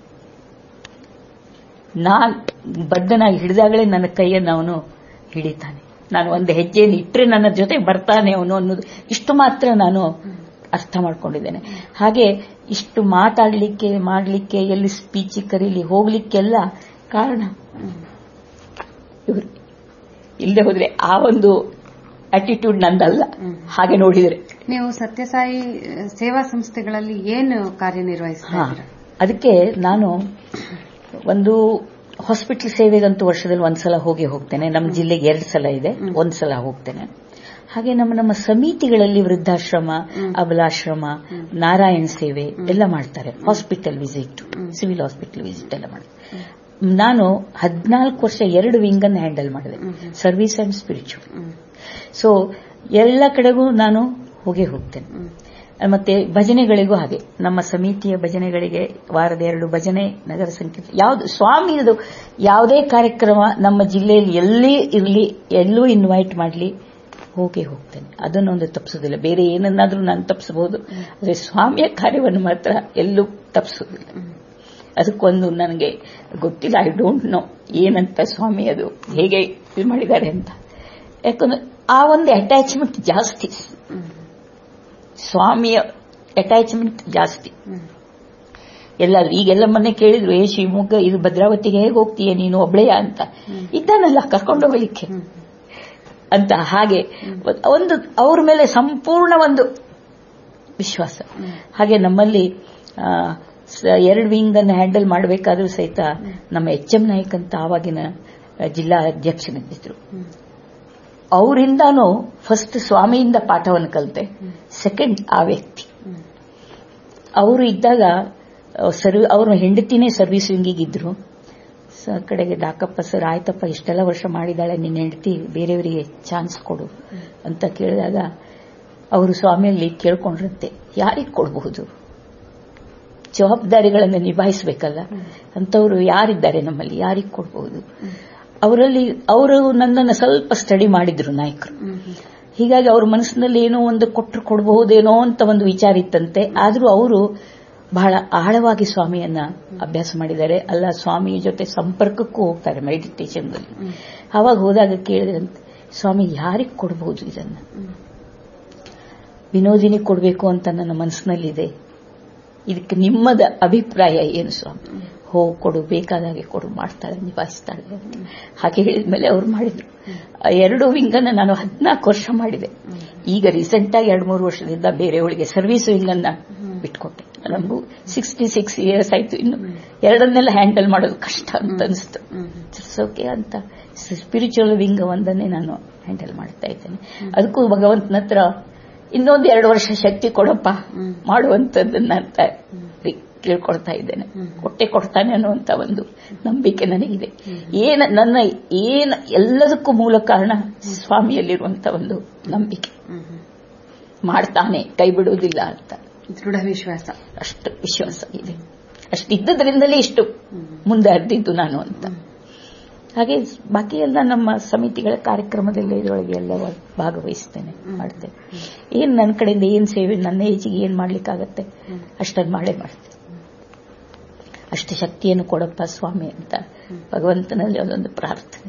ನಾನ್ ಬದ್ಧನಾಗಿ ಹಿಡಿದಾಗಲೇ ನನ್ನ ಕೈಯನ್ನು ಅವನು ಹಿಡಿತಾನೆ ನಾನು ಒಂದು ಹೆಜ್ಜೆಯನ್ನು ಇಟ್ಟರೆ ನನ್ನ ಜೊತೆ ಬರ್ತಾನೆ ಅವನು ಅನ್ನೋದು ಇಷ್ಟು ಮಾತ್ರ ನಾನು ಅರ್ಥ ಮಾಡ್ಕೊಂಡಿದ್ದೇನೆ ಹಾಗೆ ಇಷ್ಟು ಮಾತಾಡಲಿಕ್ಕೆ ಮಾಡಲಿಕ್ಕೆ ಎಲ್ಲಿ ಸ್ಪೀಚ್ ಕರೀಲಿ ಹೋಗ್ಲಿಕ್ಕೆಲ್ಲ ಕಾರಣ ಇವರು ಇಲ್ಲದೆ ಹೋದ್ರೆ ಆ ಒಂದು ಆಟಿಟ್ಯೂಡ್ ನಂದಲ್ಲ ಹಾಗೆ ನೋಡಿದರೆ ನೀವು ಸತ್ಯಸಾಯಿ ಸೇವಾ ಸಂಸ್ಥೆಗಳಲ್ಲಿ ಏನು ಕಾರ್ಯನಿರ್ವಹಿಸ್ತಾ ಹಾ ಇದ್ದೀರಾ ಅದಕ್ಕೆ ನಾನು ಒಂದು ಹಾಸ್ಪಿಟಲ್ ಸೇವೆಗಂತೂ ವರ್ಷದಲ್ಲಿ ಒಂದ್ಸಲ ಹೋಗಿ ಹೋಗ್ತೇನೆ ನಮ್ಮ ಜಿಲ್ಲೆಗೆ ಎರಡು ಸಲ ಇದೆ ಒಂದ್ಸಲ ಹೋಗ್ತೇನೆ ಹಾಗೆ ನಮ್ಮ ನಮ್ಮ ಸಮಿತಿಗಳಲ್ಲಿ ವೃದ್ಧಾಶ್ರಮ ಅಬಲಾಶ್ರಮ ನಾರಾಯಣ ಸೇವೆ ಎಲ್ಲ ಮಾಡ್ತಾರೆ hospital visit civil hospital visit ಎಲ್ಲ ಮಾಡ್ತಾರೆ ನಾನು ಹದಿನಾಲ್ಕು ವರ್ಷ ಎರಡು ವಿಂಗ್ ಅನ್ನು ಹ್ಯಾಂಡಲ್ ಮಾಡಿದೆ ಸರ್ವಿಸ್ ಅಂಡ್ ಸ್ಪಿರಿಚುವಲ್ ಸೊ ಎಲ್ಲ ಕಡೆಗೂ ನಾನು ಹೋಗಿ ಹೋಗ್ತೇನೆ ಮತ್ತೆ ಭಜನೆಗಳಿಗೂ ಹಾಗೆ ನಮ್ಮ ಸಮಿತಿಯ ಭಜನೆಗಳಿಗೆ ವಾರದ ಎರಡು ಭಜನೆ ನಗರ ಸಂಕೀರ್ತ ಯಾವ್ದು ಸ್ವಾಮಿಯದು ಯಾವುದೇ ಕಾರ್ಯಕ್ರಮ ನಮ್ಮ ಜಿಲ್ಲೆಯಲ್ಲಿ ಎಲ್ಲಿ ಇರಲಿ ಎಲ್ಲೂ ಇನ್ವೈಟ್ ಮಾಡಲಿ ಹೋಗಿ ಹೋಗ್ತೇನೆ ಅದನ್ನೊಂದು ತಪ್ಪಿಸೋದಿಲ್ಲ ಬೇರೆ ಏನನ್ನಾದ್ರೂ ನಾನು ತಪ್ಪಿಸಬಹುದು ಆದರೆ ಸ್ವಾಮಿಯ ಕಾರ್ಯವನ್ನು ಮಾತ್ರ ಎಲ್ಲೂ ತಪ್ಪಿಸೋದಿಲ್ಲ ಅದಕ್ಕೊಂದು ನನಗೆ ಗೊತ್ತಿಲ್ಲ ಐ ಡೋಂಟ್ ನೋ ಏನಂತ ಸ್ವಾಮಿ ಅದು ಹೇಗೆ ಇದು ಮಾಡಿದ್ದಾರೆ ಅಂತ ಯಾಕಂದ್ರೆ ಆ ಒಂದು ಅಟ್ಯಾಚ್ಮೆಂಟ್ ಜಾಸ್ತಿ ಸ್ವಾಮಿಯ ಅಟ್ಯಾಚ್ಮೆಂಟ್ ಜಾಸ್ತಿ ಎಲ್ಲಾದ್ರೂ ಈಗೆಲ್ಲ ಮೊನ್ನೆ ಕೇಳಿದ್ರು ಏ ಶಿವಮೊಗ್ಗ ಇದು ಭದ್ರಾವತಿಗೆ ಹೇಗೆ ಹೋಗ್ತೀಯ ನೀನು ಒಬ್ಳೆಯ ಅಂತ ಇದ್ದಾನಲ್ಲ ಕರ್ಕೊಂಡು ಹೋಗ್ಲಿಕ್ಕೆ ಅಂತ ಹಾಗೆ ಒಂದು ಅವ್ರ ಮೇಲೆ ಸಂಪೂರ್ಣ ಒಂದು ವಿಶ್ವಾಸ ಹಾಗೆ ನಮ್ಮಲ್ಲಿ ಆ, ಸ- ಎರಡು ವಿಂಗ್ ಅನ್ನು ಹ್ಯಾಂಡಲ್ ಮಾಡಬೇಕಾದ್ರೂ ಸಹಿತ ನಮ್ಮ ಎಚ್ ಎಂ ನಾಯ್ಕ್ ಅಂತ ಆವಾಗಿನ ಆ, ಜಿಲ್ಲಾ ಅಧ್ಯಕ್ಷನಿದ್ದರು ಅವರಿಂದಾನು ಫಸ್ಟ್ ಸ್ವಾಮಿಯಿಂದ ಪಾಠವನ್ನು ಕಲಿತೆ ಸೆಕೆಂಡ್ ಆ ವ್ಯಕ್ತಿ ಅವರು ಇದ್ದಾಗ ಸರ್ವ್ ಅವ್ರ ಹೆಂಡತಿನೇ ಸರ್ವಿಸ್ ವಿಂಗಿಗಿದ್ರು ಸ- ಕಡೆಗೆ ಡಾಕಪ್ಪ ಸರ್ ಆಯ್ತಪ್ಪ ಇಷ್ಟೆಲ್ಲ ವರ್ಷ ಮಾಡಿದಾಳೆ ನಿನ್ನ ಹೆಂಡತಿ ಬೇರೆಯವರಿಗೆ ಚಾನ್ಸ್ ಕೊಡು ಅಂತ ಕೇಳಿದಾಗ ಅವರು ಸ್ವಾಮಿಯಲ್ಲಿ ಕೇಳ್ಕೊಂಡ್ರಂತೆ ಯಾರಿಗೆ ಕೊಡಬಹುದು ಜವಾಬ್ದಾರಿಗಳನ್ನು ನಿಭಾಯಿಸಬೇಕಲ್ಲ ಅಂತವರು ಯಾರಿದ್ದಾರೆ ನಮ್ಮಲ್ಲಿ ಯಾರಿಗೆ ಕೊಡಬಹುದು ಅವರಲ್ಲಿ ಅವರು ನನ್ನನ್ನು ಸ್ವಲ್ಪ ಸ್ಟಡಿ ಮಾಡಿದ್ರು ನಾಯಕರು ಹೀಗಾಗಿ ಅವ್ರ ಮನಸ್ಸಿನಲ್ಲಿ ಏನೋ ಒಂದು ಕೊಟ್ಟರು ಕೊಡಬಹುದೇನೋ ಅಂತ ಒಂದು ವಿಚಾರ ಇತ್ತಂತೆ ಆದರೂ ಅವರು ಬಹಳ ಆಳವಾಗಿ ಸ್ವಾಮಿಯನ್ನ ಅಭ್ಯಾಸ ಮಾಡಿದ್ದಾರೆ ಅಲ್ಲ ಸ್ವಾಮಿಯ ಜೊತೆ ಸಂಪರ್ಕಕ್ಕೂ ಹೋಗ್ತಾರೆ ಮೆಡಿಟೇಷನ್ದಲ್ಲಿ ಅವಾಗ ಹೋದಾಗ ಕೇಳಿದ್ರಂತೆ ಸ್ವಾಮಿ ಯಾರಿಗೆ ಕೊಡಬಹುದು ಇದನ್ನ ವಿನೋದಿನಿ ಕೊಡಬೇಕು ಅಂತ ನನ್ನ ಮನಸ್ಸಿನಲ್ಲಿದೆ ಇದಕ್ಕೆ ನಿಮ್ಮದ ಅಭಿಪ್ರಾಯ ಏನು ಸ್ವಾಮಿ ಹೋ ಕೊಡು ಬೇಕಾದಾಗೆ ಕೊಡು ಮಾಡ್ತಾಳೆ ನಿಭಾಯಿಸ್ತಾಳೆ ಅಂತ ಹಾಗೆ ಹೇಳಿದ್ಮೇಲೆ ಅವ್ರು ಮಾಡಿದ್ರು ಆ ಎರಡು ವಿಂಗನ್ನ ನಾನು ಹದಿನಾಲ್ಕು ವರ್ಷ ಮಾಡಿದೆ ಈಗ ರೀಸೆಂಟ್ ಆಗಿ ಎರಡು ಮೂರು ವರ್ಷದಿಂದ ಬೇರೆಯವಳಿಗೆ ಸರ್ವಿಸ್ ವಿಂಗ್ ಅನ್ನ ಬಿಟ್ಕೊಟ್ಟೆ ನಮಗೂ ಸಿಕ್ಸ್ಟಿ ಸಿಕ್ಸ್ ಇಯರ್ಸ್ ಆಯ್ತು ಇನ್ನು ಎರಡನ್ನೆಲ್ಲ ಹ್ಯಾಂಡಲ್ ಮಾಡೋದು ಕಷ್ಟ ಅಂತ ಅನಿಸ್ತು ಓಕೆ ಅಂತ ಸ್ಪಿರಿಚುವಲ್ ವಿಂಗ್ ಒಂದನ್ನೇ ನಾನು ಹ್ಯಾಂಡಲ್ ಮಾಡ್ತಾ ಇದ್ದೇನೆ ಅದಕ್ಕೂ ಭಗವಂತನ ಹತ್ರ ಇನ್ನೊಂದು ಎರಡು ವರ್ಷ ಶಕ್ತಿ ಕೊಡಪ್ಪ ಮಾಡುವಂತದ್ದನ್ನ ಅಂತ ತಿಳ್ಕೊಳ್ತಾ ಇದ್ದೇನೆ ಕೊಟ್ಟೆ ಕೊಡ್ತಾನೆ ಅನ್ನುವಂತ ಒಂದು ನಂಬಿಕೆ ನನಗಿದೆ ಏನ ನನ್ನ ಏನ ಎಲ್ಲದಕ್ಕೂ ಮೂಲ ಕಾರಣ ಸ್ವಾಮಿಯಲ್ಲಿರುವಂತ ಒಂದು ನಂಬಿಕೆ ಮಾಡ್ತಾನೆ ಕೈ ಬಿಡುವುದಿಲ್ಲ ಅಂತ ದೃಢ ವಿಶ್ವಾಸ ಅಷ್ಟು ವಿಶ್ವಾಸ ಇದೆ ಅಷ್ಟಿದ್ದದ್ರಿಂದಲೇ ಇಷ್ಟು ಮುಂದೆ ಹರಿದಿದ್ದು ನಾನು ಅಂತ ಹಾಗೆ ಬಾಕಿ ಎಲ್ಲ ನಮ್ಮ ಸಮಿತಿಗಳ ಕಾರ್ಯಕ್ರಮದಲ್ಲಿ ಇದರೊಳಗೆ ಎಲ್ಲ ಭಾಗವಹಿಸ್ತೇನೆ ಮಾಡ್ತೇನೆ ಏನ್ ನನ್ನ ಕಡೆಯಿಂದ ಏನ್ ಸೇವೆ ನನ್ನ ಏಜಿಗೆ ಏನ್ ಮಾಡ್ಲಿಕ್ಕಾಗತ್ತೆ ಅಷ್ಟನ್ನು ಮಾಡೇ ಮಾಡ್ತೇನೆ ಅಷ್ಟು ಶಕ್ತಿಯನ್ನು ಕೊಡಪ್ಪ ಸ್ವಾಮಿ ಅಂತ ಭಗವಂತನಲ್ಲಿ ಅದೊಂದು ಪ್ರಾರ್ಥನೆ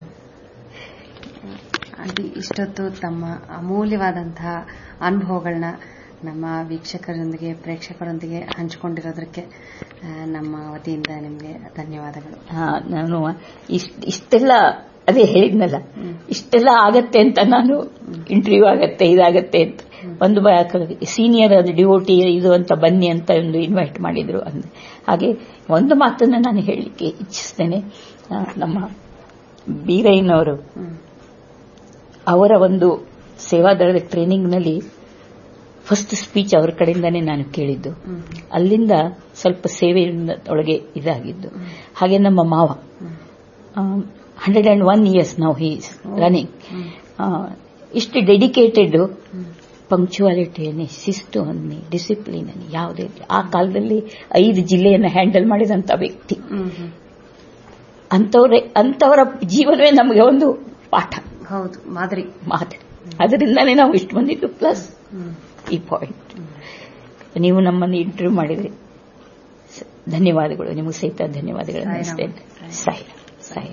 ಅದು ಇಷ್ಟೊತ್ತು ತಮ್ಮ ಅಮೂಲ್ಯವಾದಂತಹ ಅನುಭವಗಳನ್ನ ನಮ್ಮ ವೀಕ್ಷಕರೊಂದಿಗೆ ಪ್ರೇಕ್ಷಕರೊಂದಿಗೆ ಹಂಚಿಕೊಂಡಿರೋದಕ್ಕೆ ಆ, ನಮ್ಮ ವತಿಯಿಂದ ನಿಮಗೆ ಧನ್ಯವಾದಗಳು ಹಾ ನಾನು ಇಷ್ಟ್- ಇಷ್ಟೆಲ್ಲ ಅದೇ ಹೇಳಿದ್ನಲ್ಲ ಇಷ್ಟೆಲ್ಲ ಆಗತ್ತೆ ಅಂತ ನಾನು ಇಂಟರ್ವ್ಯೂ ಆಗತ್ತೆ ಇದಾಗತ್ತೆ ಅಂತ ಒಂದು ಸೀನಿಯರ್ ಡಿವೋಟಿ ಇದು ಅಂತ ಬನ್ನಿ ಅಂತ ಒಂದು ಇನ್ವೈಟ್ ಮಾಡಿದ್ರು ಅಂದೆ ಹಾಗೆ ಒಂದು ಮಾತನ್ನ ನಾನು ಹೇಳಲಿಕ್ಕೆ ಇಚ್ಛಿಸ್ತೇನೆ ಆ, ನಮ್ಮ ಬೀರಯ್ಯನವರು ಅವರ ಒಂದು ಸೇವಾದಳದ ಟ್ರೈನಿಂಗ್ನಲ್ಲಿ ಫಸ್ಟ್ ಸ್ಪೀಚ್ ಅವರ ಕಡೆಯಿಂದಾನೇ ನಾನು ಕೇಳಿದ್ದು ಅಲ್ಲಿಂದ ಸ್ವಲ್ಪ ಸೇವೆಯಿಂದ ಒಳಗೆ ಇದಾಗಿದ್ದು ಹಾಗೆ ನಮ್ಮ ಮಾವ ಹಂಡ್ರೆಡ್ ಅಂಡ್ ಒನ್ ಇಯರ್ಸ್ ನಾವು ಹೀಸ್ ರನ್ನಿಂಗ್ ಇಷ್ಟು ಡೆಡಿಕೇಟೆಡ್ ಪಂಕ್ಚುವಾಲಿಟಿ ಅನ್ನಿ ಶಿಸ್ತು ಅನ್ನಿ ಡಿಸಿಪ್ಲಿನ್ ಅನ್ನಿ ಯಾವುದೇ ಇರ್ಲಿ. ಆ ಕಾಲದಲ್ಲಿ ಐದು ಜಿಲ್ಲೆಯನ್ನು ಹ್ಯಾಂಡಲ್ ಮಾಡಿದಂತ ವ್ಯಕ್ತಿ ಅಂತವರೇ ಅಂತವರ ಜೀವನವೇ ನಮಗೆ ಒಂದು ಪಾಠ ಹೌದು ಮಾದರಿ ಮಾದರಿ ಅದರಿಂದಾನೇ ನಾವು ಇಷ್ಟು ಬಂದಿದ್ದು ಪ್ಲಸ್ ಈ ಪಾಯಿಂಟ್ ನೀವು ನಮ್ಮನ್ನು ಇಂಟರ್ವ್ಯೂ ಮಾಡಿದ್ರಿ ಸ- ಧನ್ಯವಾದಗಳು ನಿಮಗೆ ಸಹಿತ ಧನ್ಯವಾದಗಳು ಸಾಯಿರಾಮ್. ಅನ್ನಿಸ್ತೇನೆ ಸಾಯಿ